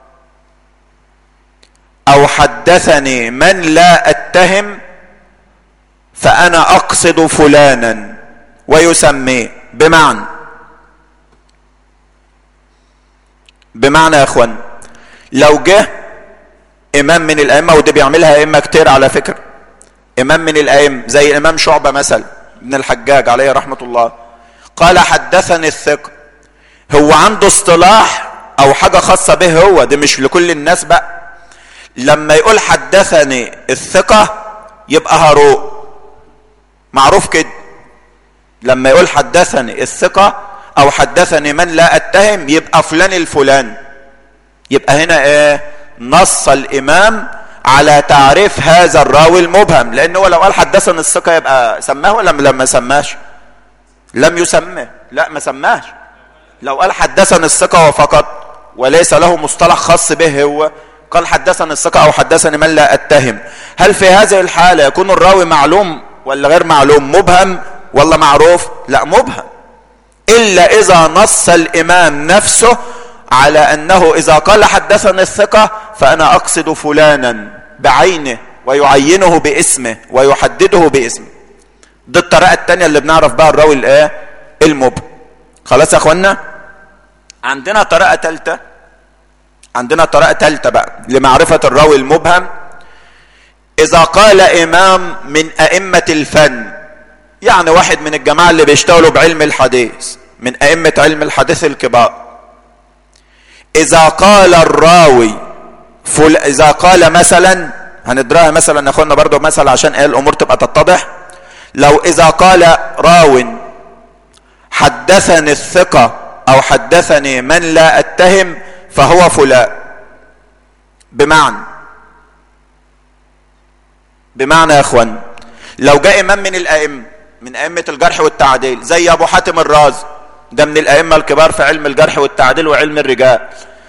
او حدثني من لا اتهم فانا اقصد فلانا ويسميه بمعنى بمعنى يا اخوان لو جه امام من الائمه ودي بيعملها ائمه كتير على فكره امام من الائمه زي الامام شعبه مثلا ابن الحجاج عليه رحمه الله قال حدثني الثقه هو عنده اصطلاح او حاجه خاصه به هو دي مش لكل الناس بقى لما يقول حدثني الثقة يبقى هروق معروف كده لما يقول حدثني الثقة او حدثني من لا اتهم يبقى فلان الفلان يبقى هنا ايه نص الامام على تعريف هذا الراوي المبهم لانه لو قال حدثني الثقه يبقى سماه ولا لما سماش لم يسمه لا ما سماش لو قال حدثني الثقه وفقط وليس له مصطلح خاص به هو قال حدثني الثقه او حدثني من لا اتهم هل في هذه الحاله يكون الراوي معلوم ولا غير معلوم مبهم ولا معروف لا مبهم الا اذا نص الامام نفسه على انه اذا قال حدثني الثقه فانا اقصد فلانا بعينه ويعينه باسمه ويحدده باسمه دي الطريقه الثانيه اللي بنعرف بها الراوي الايه المبهم خلاص يا اخوانا عندنا طريقه ثالثه عندنا طريقه ثالثه بقى لمعرفه الراوي المبهم اذا قال امام من ائمه الفن يعني واحد من الجماعه اللي بيشتغلوا بعلم الحديث من ائمه علم الحديث الكبار اذا قال الراوي فل... اذا قال مثلا هندراها مثلا ناخدنا برضو مثل عشان ايه الامور تبقى تتضح لو اذا قال راو حدثني الثقة او حدثني من لا اتهم فهو فلان بمعنى بمعنى يا اخوان لو جاء امام من الائمه من ائمه الجرح والتعديل زي ابو حاتم الرازي ده من الائمه الكبار في علم الجرح والتعديل وعلم الرجال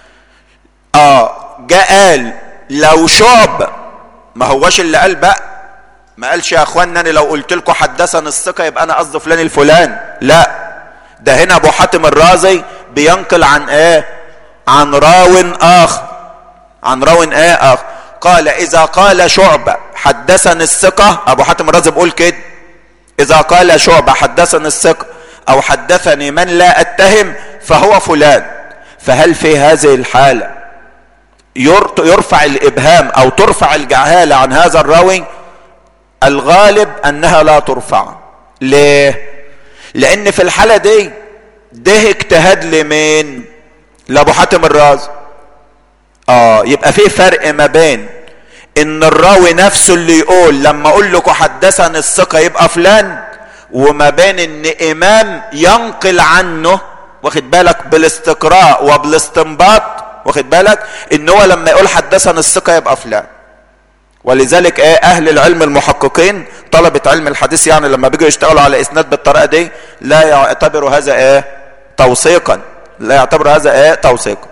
اه جاء قال لو شعب ما هوش اللي قال بقى ما قالش يا اخوانا انا لو قلت لكم حدثني الثقه يبقى انا قصدي فلان الفلان لا ده هنا ابو حاتم الرازي بينقل عن ايه عن راو اخر عن راو ايه اخر قال اذا قال شعبة حدثني الثقة ابو حاتم الرازي بيقول كده اذا قال شعبة حدثني الثقة او حدثني من لا اتهم فهو فلان فهل في هذه الحالة يرفع الابهام او ترفع الجهالة عن هذا الراوي الغالب انها لا ترفع ليه لان في الحالة دي ده اجتهاد لمين لابو حاتم الرازي اه يبقى في فرق ما بين ان الراوي نفسه اللي يقول لما اقول لكم حدثني الثقة يبقى فلان وما بين ان امام ينقل عنه واخد بالك بالاستقراء وبالاستنباط واخد بالك ان هو لما يقول حدثني الثقة يبقى فلان ولذلك ايه اهل العلم المحققين طلبة علم الحديث يعني لما بيجوا يشتغلوا على اسناد بالطريقة دي لا يعتبروا هذا ايه توثيقا لا يعتبروا هذا ايه توثيقا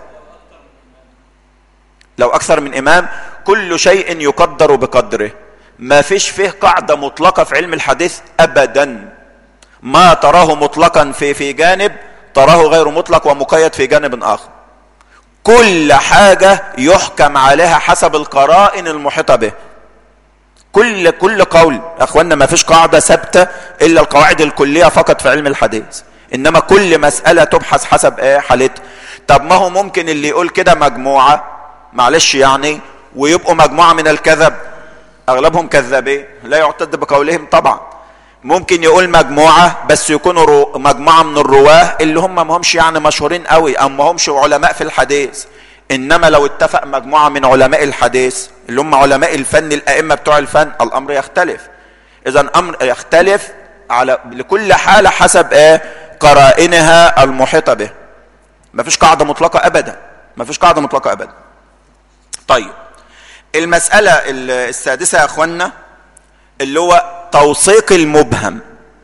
لو اكثر من امام كل شيء يقدر بقدره ما فيش فيه قاعدة مطلقة في علم الحديث ابدا ما تراه مطلقا في في جانب تراه غير مطلق ومقيد في جانب اخر كل حاجة يحكم عليها حسب القرائن المحيطة به كل كل قول اخوانا ما فيش قاعدة ثابتة الا القواعد الكلية فقط في علم الحديث انما كل مسألة تبحث حسب ايه حالتها طب ما هو ممكن اللي يقول كده مجموعة معلش يعني ويبقوا مجموعة من الكذب اغلبهم كذابين لا يعتد بقولهم طبعا ممكن يقول مجموعة بس يكونوا رو مجموعة من الرواه اللي هم ما همش يعني مشهورين قوي او ما همش علماء في الحديث انما لو اتفق مجموعة من علماء الحديث اللي هم علماء الفن الائمة بتوع الفن الامر يختلف اذا امر يختلف على لكل حالة حسب ايه قرائنها المحيطة به ما فيش قاعدة مطلقة ابدا ما فيش قاعدة مطلقة ابدا طيب المسألة السادسة يا اخوانا اللي هو توثيق المبهم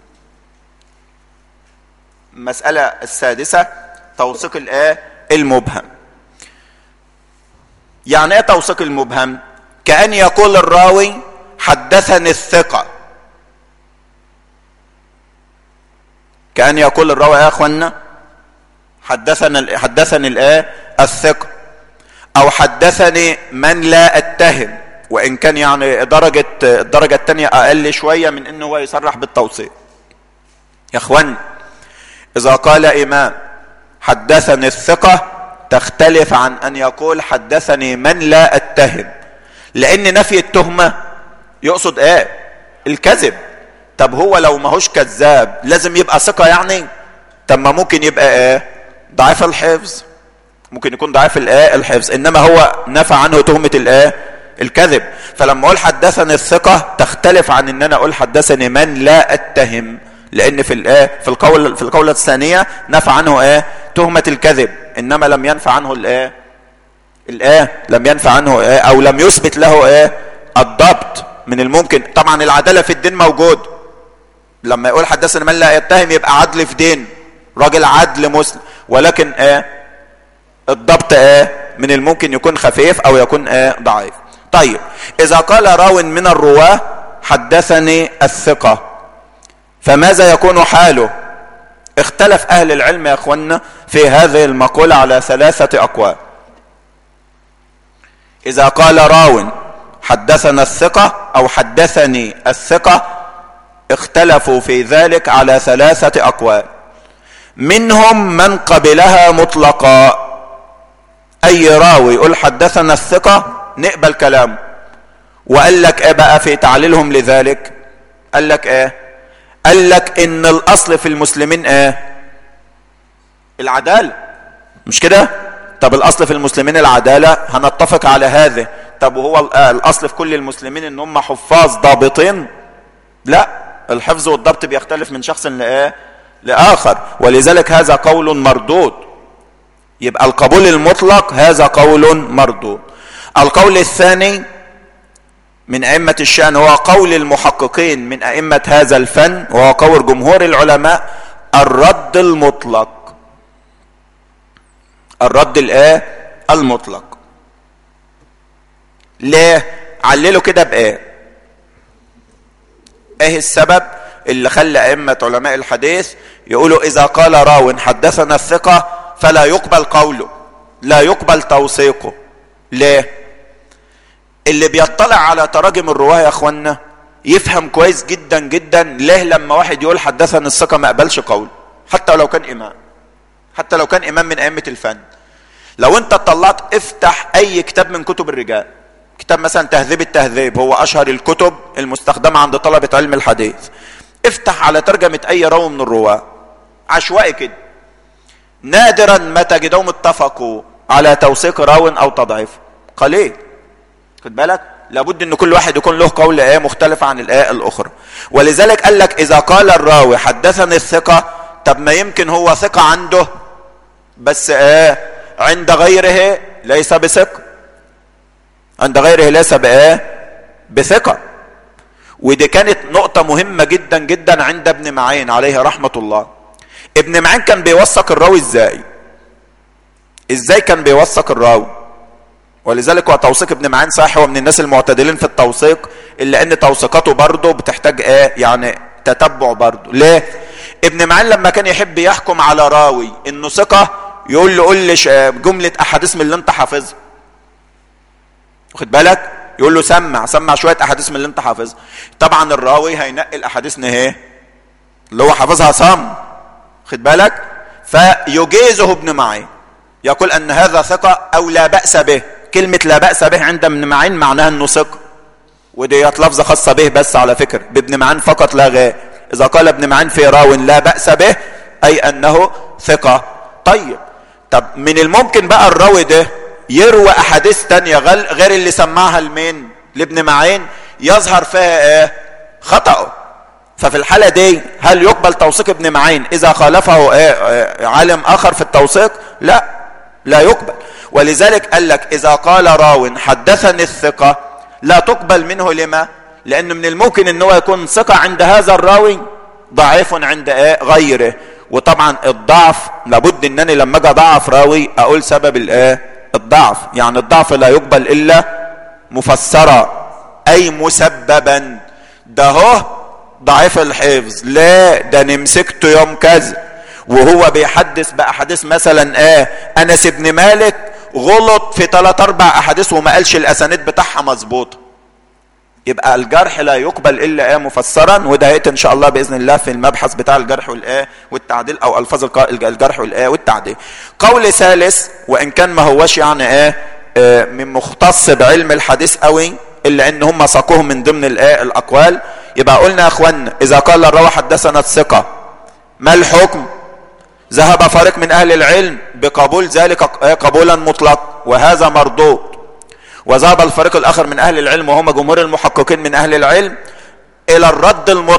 المسألة السادسة توثيق الايه المبهم يعني ايه توثيق المبهم كأن يقول الراوي حدثني الثقة كأن يقول الراوي يا اخوانا حدثنا حدثني الايه الثقة او حدثني من لا اتهم وان كان يعني درجة الدرجة الثانية اقل شوية من انه هو يصرح بالتوصيل يا اخوان اذا قال امام حدثني الثقة تختلف عن ان يقول حدثني من لا اتهم لان نفي التهمة يقصد ايه الكذب طب هو لو ماهوش كذاب لازم يبقى ثقة يعني طب ما ممكن يبقى ايه ضعيف الحفظ ممكن يكون ضعيف الايه الحفظ انما هو نفى عنه تهمة الايه الكذب فلما اقول حدثني الثقة تختلف عن ان انا اقول حدثني من لا اتهم لان في الايه في القول في القولة الثانية نفى عنه ايه تهمة الكذب انما لم ينفع عنه الايه الايه لم ينفع عنه ايه او لم يثبت له ايه الضبط من الممكن طبعا العدالة في الدين موجود لما يقول حدثنا من لا يتهم يبقى عدل في دين راجل عدل مسلم ولكن ايه الضبط ايه من الممكن يكون خفيف او يكون ايه ضعيف طيب اذا قال راو من الرواه حدثني الثقة فماذا يكون حاله اختلف اهل العلم يا اخوانا في هذه المقولة على ثلاثة اقوال اذا قال راو حدثنا الثقة او حدثني الثقة اختلفوا في ذلك على ثلاثة اقوال منهم من قبلها مطلقا اي راوي يقول حدثنا الثقة نقبل كلامه وقال لك ايه بقى في تعليلهم لذلك قال لك ايه قال لك ان الاصل في المسلمين ايه العدالة مش كده طب الاصل في المسلمين العدالة هنتفق على هذا طب وهو الاصل في كل المسلمين ان هم حفاظ ضابطين لا الحفظ والضبط بيختلف من شخص لايه لاخر ولذلك هذا قول مردود يبقى القبول المطلق هذا قول مردود القول الثاني من أئمة الشأن هو قول المحققين من أئمة هذا الفن وهو قول جمهور العلماء الرد المطلق الرد الايه المطلق ليه عللوا كده بايه ايه السبب اللي خلى ائمه علماء الحديث يقولوا اذا قال راو حدثنا الثقه فلا يقبل قوله لا يقبل توثيقه ليه اللي بيطلع على تراجم الرواه يا اخوانا يفهم كويس جدا جدا ليه لما واحد يقول حدثنا الثقه ما قبلش قول حتى لو كان امام حتى لو كان امام من ائمه الفن لو انت طلعت افتح اي كتاب من كتب الرجال كتاب مثلا تهذيب التهذيب هو اشهر الكتب المستخدمه عند طلبه علم الحديث افتح على ترجمه اي راوي من الرواه عشوائي كده نادرا ما تجدهم اتفقوا على توثيق راو او تضعيفه قليل خد بالك لابد ان كل واحد يكون له قول ايه مختلف عن الايه الاخرى ولذلك قال لك اذا قال الراوي حدثني الثقه طب ما يمكن هو ثقه عنده بس ايه عند غيره ليس بثقه عند غيره ليس بايه بثقه ودي كانت نقطه مهمه جدا جدا عند ابن معين عليه رحمه الله ابن معين كان بيوثق الراوي ازاي ازاي كان بيوثق الراوي ولذلك هو توثيق ابن معين صحيح هو من الناس المعتدلين في التوثيق الا ان توثيقاته برضه بتحتاج ايه يعني تتبع برضه ليه ابن معين لما كان يحب يحكم على راوي انه ثقه يقول له قول لي جمله احاديث من اللي انت حافظها واخد بالك يقول له سمع سمع شويه احاديث من اللي انت حافظها طبعا الراوي هينقي الاحاديث ايه اللي هو حافظها صم خد بالك فيجيزه ابن معين يقول ان هذا ثقه او لا باس به كلمه لا باس به عند ابن معين معناها انه ثقه وديت لفظه خاصه به بس على فكره بابن معين فقط لا غير اذا قال ابن معين في راو لا باس به اي انه ثقه طيب طب من الممكن بقى الراوي ده يروى احاديث تانية غير اللي سمعها لمين لابن معين يظهر فيها ايه خطأه ففي الحالة دي هل يقبل توثيق ابن معين اذا خالفه ايه عالم اخر في التوثيق لا لا يقبل ولذلك قال لك اذا قال راو حدثني الثقة لا تقبل منه لما لان من الممكن ان هو يكون ثقة عند هذا الراوي ضعيف عند ايه غيره وطبعا الضعف لابد انني لما اجي اضعف راوي اقول سبب الايه الضعف يعني الضعف لا يقبل الا مفسرا اي مسببا ده هو ضعيف الحفظ لا ده انا مسكته يوم كذا وهو بيحدث باحاديث مثلا ايه انس بن مالك غلط في ثلاث اربع احاديث وما قالش الاسانيد بتاعها مظبوطه يبقى الجرح لا يقبل الا ايه مفسرا وده هيت ان شاء الله باذن الله في المبحث بتاع الجرح والايه والتعديل او الفاظ الجرح والايه والتعديل قول ثالث وان كان ما هوش يعني ايه آه من مختص بعلم الحديث قوي الا ان هم ساقوه من ضمن الايه الاقوال يبقى قلنا يا اخوانا اذا قال الراوي حدثنا الثقه ما الحكم ذهب فريق من اهل العلم بقبول ذلك قبولا مطلق وهذا مردود وذهب الفريق الاخر من اهل العلم وهم جمهور المحققين من اهل العلم الى الرد المطلق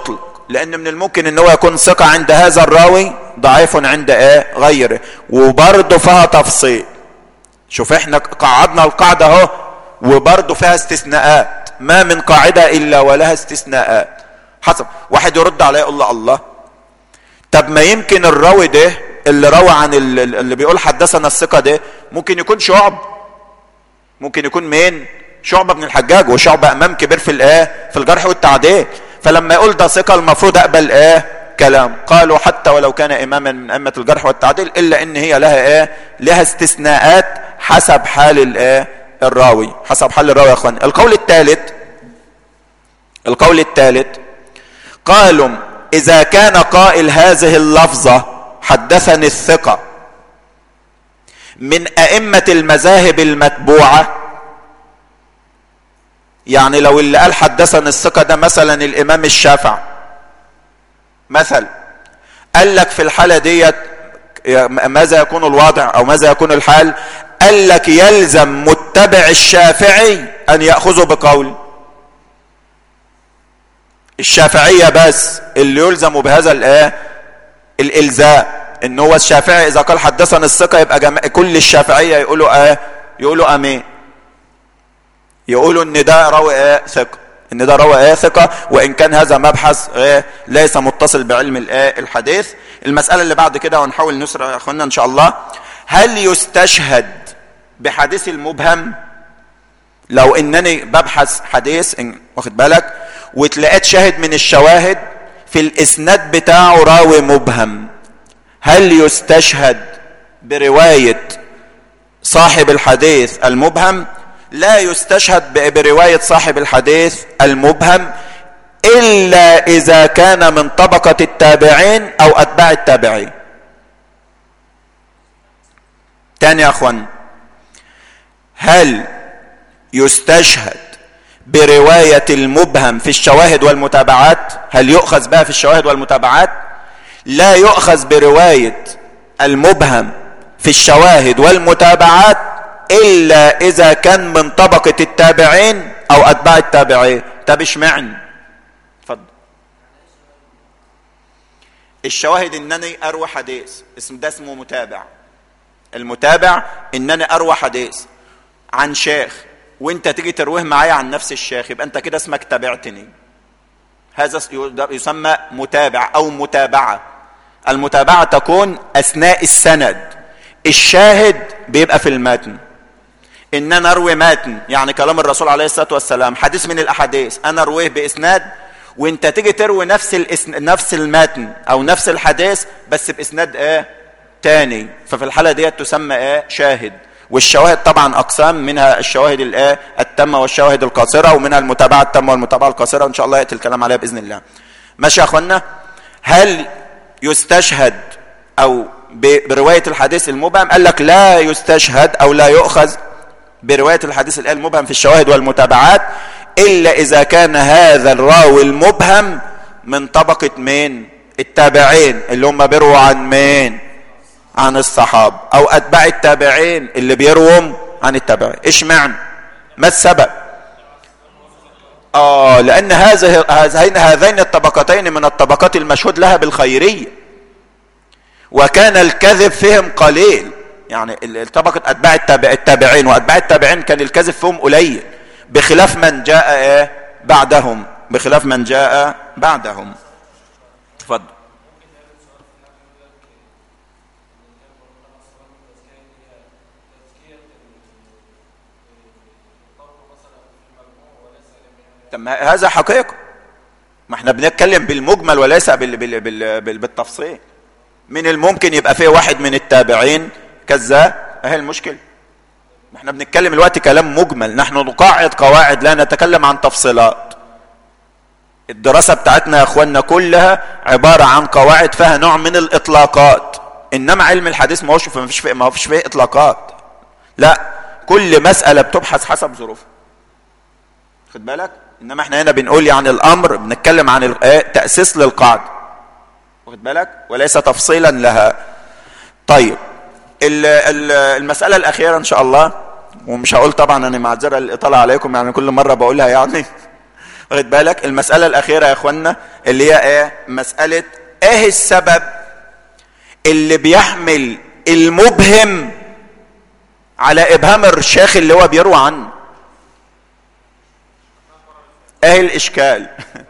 لان من الممكن ان هو يكون ثقة عند هذا الراوي ضعيف عند ايه غيره وبرضه فيها تفصيل شوف احنا قعدنا القاعدة اهو وبرضه فيها استثناءات ما من قاعدة الا ولها استثناءات حسب واحد يرد عليه يقول له الله طب ما يمكن الراوي ده اللي روى عن اللي بيقول حدثنا الثقة ده ممكن يكون شعب ممكن يكون مين شعبة بن الحجاج وشعبة امام كبير في الايه في الجرح والتعديل فلما يقول ده ثقة المفروض اقبل ايه كلام قالوا حتى ولو كان اماما من ائمة الجرح والتعديل الا ان هي لها ايه لها استثناءات حسب حال الايه الراوي حسب حال الراوي يا اخوان القول الثالث القول الثالث قالوا اذا كان قائل هذه اللفظة حدثني الثقة من ائمة المذاهب المتبوعة يعني لو اللي قال حدثني الثقة ده مثلا الامام الشافع مثل قال لك في الحالة ديت ماذا يكون الوضع او ماذا يكون الحال قال لك يلزم متبع الشافعي ان يأخذه بقول الشافعية بس اللي يلزم بهذا الايه الالزاء ان هو الشافعي اذا قال حدثنا الثقة يبقى جمع كل الشافعية يقولوا اه يقولوا امين يقولوا ان ده راوي ايه ثقة ان ده راوي ايه ثقة وان كان هذا مبحث ايه ليس متصل بعلم الايه الحديث المسألة اللي بعد كده ونحاول نسرع يا اخوانا ان شاء الله هل يستشهد بحديث المبهم لو انني ببحث حديث إن واخد بالك وتلاقيت شاهد من الشواهد في الاسناد بتاعه راوي مبهم هل يستشهد برواية صاحب الحديث المبهم لا يستشهد برواية صاحب الحديث المبهم إلا إذا كان من طبقة التابعين أو أتباع التابعين تاني يا أخوان هل يستشهد برواية المبهم في الشواهد والمتابعات هل يؤخذ بها في الشواهد والمتابعات لا يؤخذ برواية المبهم في الشواهد والمتابعات الا اذا كان من طبقة التابعين او اتباع التابعين طب اشمعنى اتفضل الشواهد انني اروى حديث اسم ده اسمه متابع المتابع انني اروى حديث عن شيخ وانت تيجي ترويه معايا عن نفس الشيخ يبقى انت كده اسمك تابعتني هذا يسمى متابع او متابعة المتابعة تكون اثناء السند الشاهد بيبقى في المتن ان انا اروي متن يعني كلام الرسول عليه الصلاه والسلام حديث من الاحاديث انا ارويه باسناد وانت تيجي تروي نفس الاسن... نفس المتن او نفس الحديث بس باسناد ايه تاني ففي الحاله ديت تسمى ايه شاهد والشواهد طبعا اقسام منها الشواهد الايه التامه والشواهد القاصره ومنها المتابعه التامه والمتابعه القاصره وان شاء الله ياتي الكلام عليها باذن الله ماشي يا اخوانا هل يستشهد او بروايه الحديث المبهم قال لك لا يستشهد او لا يؤخذ برواية الحديث الآن المبهم في الشواهد والمتابعات إلا إذا كان هذا الراوي المبهم من طبقة مين التابعين اللي هم بيروا عن مين عن الصحابة أو أتباع التابعين اللي بيروا عن التابعين إيش معنى ما السبب آه لأن هذه هذين هذين الطبقتين من الطبقات المشهود لها بالخيرية وكان الكذب فيهم قليل يعني طبقة أتباع التابعين وأتباع التابعين كان الكذب فيهم قليل بخلاف من جاء إيه بعدهم بخلاف من جاء بعدهم تفضل طب هذا حقيقة ما احنا بنتكلم بالمجمل وليس بال بال بال بال بالتفصيل من الممكن يبقى فيه واحد من التابعين كذاب اهي المشكله احنا بنتكلم الوقت كلام مجمل نحن نقاعد قواعد لا نتكلم عن تفصيلات الدراسة بتاعتنا يا اخوانا كلها عبارة عن قواعد فيها نوع من الاطلاقات انما علم الحديث ما هوش ما فيش فيه ما فيش فيه اطلاقات لا كل مسألة بتبحث حسب ظروفها خد بالك انما احنا هنا بنقول يعني الامر بنتكلم عن تأسيس للقاعدة واخد بالك وليس تفصيلا لها طيب المسألة الأخيرة إن شاء الله ومش هقول طبعا أنا معذرة الإطالة عليكم يعني كل مرة بقولها يعني واخد بالك المسألة الأخيرة يا إخوانا اللي هي إيه مسألة إيه السبب اللي بيحمل المبهم على إبهام الشيخ اللي هو بيروى عنه إيه الإشكال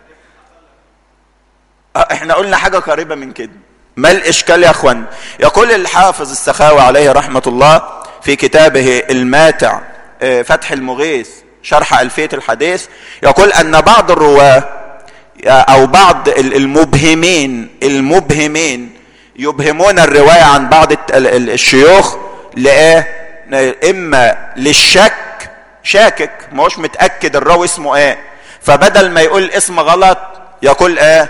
احنا قلنا حاجة قريبة من كده ما الإشكال يا أخوان يقول الحافظ السخاوي عليه رحمة الله في كتابه الماتع فتح المغيث شرح ألفية الحديث يقول أن بعض الرواة أو بعض المبهمين المبهمين يبهمون الرواية عن بعض الشيوخ لإيه إما للشك شاكك ما هوش متأكد الراوي اسمه إيه فبدل ما يقول اسم غلط يقول إيه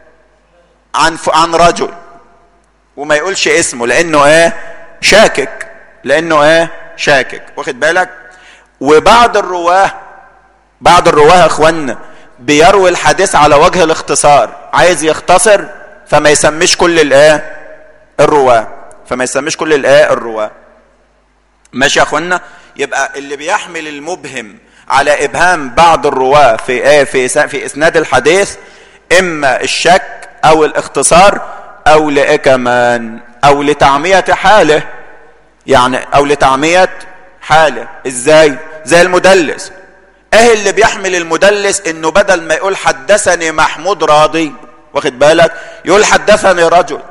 عن عن رجل وما يقولش اسمه لأنه إيه شاكك لأنه إيه شاكك واخد بالك وبعض الرواه بعض الرواه يا اخوانا بيروي الحديث على وجه الاختصار عايز يختصر فما يسميش كل الايه الرواه فما يسميش كل الايه الرواه ماشي يا اخوانا يبقى اللي بيحمل المبهم على ابهام بعض الرواه في ايه في في اسناد الحديث اما الشك او الاختصار او لايه كمان او لتعميه حاله يعني او لتعميه حاله ازاي زي المدلس ايه اللي بيحمل المدلس انه بدل ما يقول حدثني محمود راضي واخد بالك يقول حدثني رجل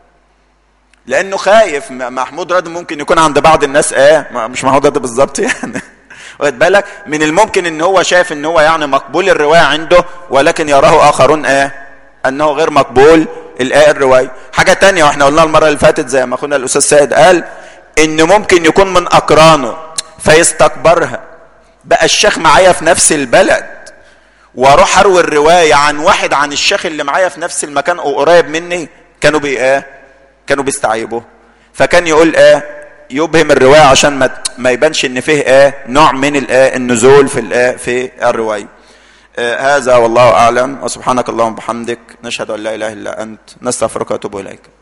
لانه خايف محمود راضي ممكن يكون عند بعض الناس ايه مش محمود راضي بالظبط يعني واخد بالك من الممكن ان هو شايف ان هو يعني مقبول الروايه عنده ولكن يراه اخرون ايه انه غير مقبول الايه الروايه حاجه تانية واحنا قلنا المره اللي فاتت زي ما اخونا الاستاذ سيد قال ان ممكن يكون من اقرانه فيستكبرها بقى الشيخ معايا في نفس البلد واروح اروي الروايه عن واحد عن الشيخ اللي معايا في نفس المكان او قريب مني كانوا بي ايه كانوا بيستعيبوه فكان يقول ايه يبهم الروايه عشان ما ما يبانش ان فيه ايه نوع من الايه النزول في الايه في الروايه آه هذا والله اعلم وسبحانك اللهم وبحمدك نشهد ان لا اله الا انت نستغفرك ونتوب اليك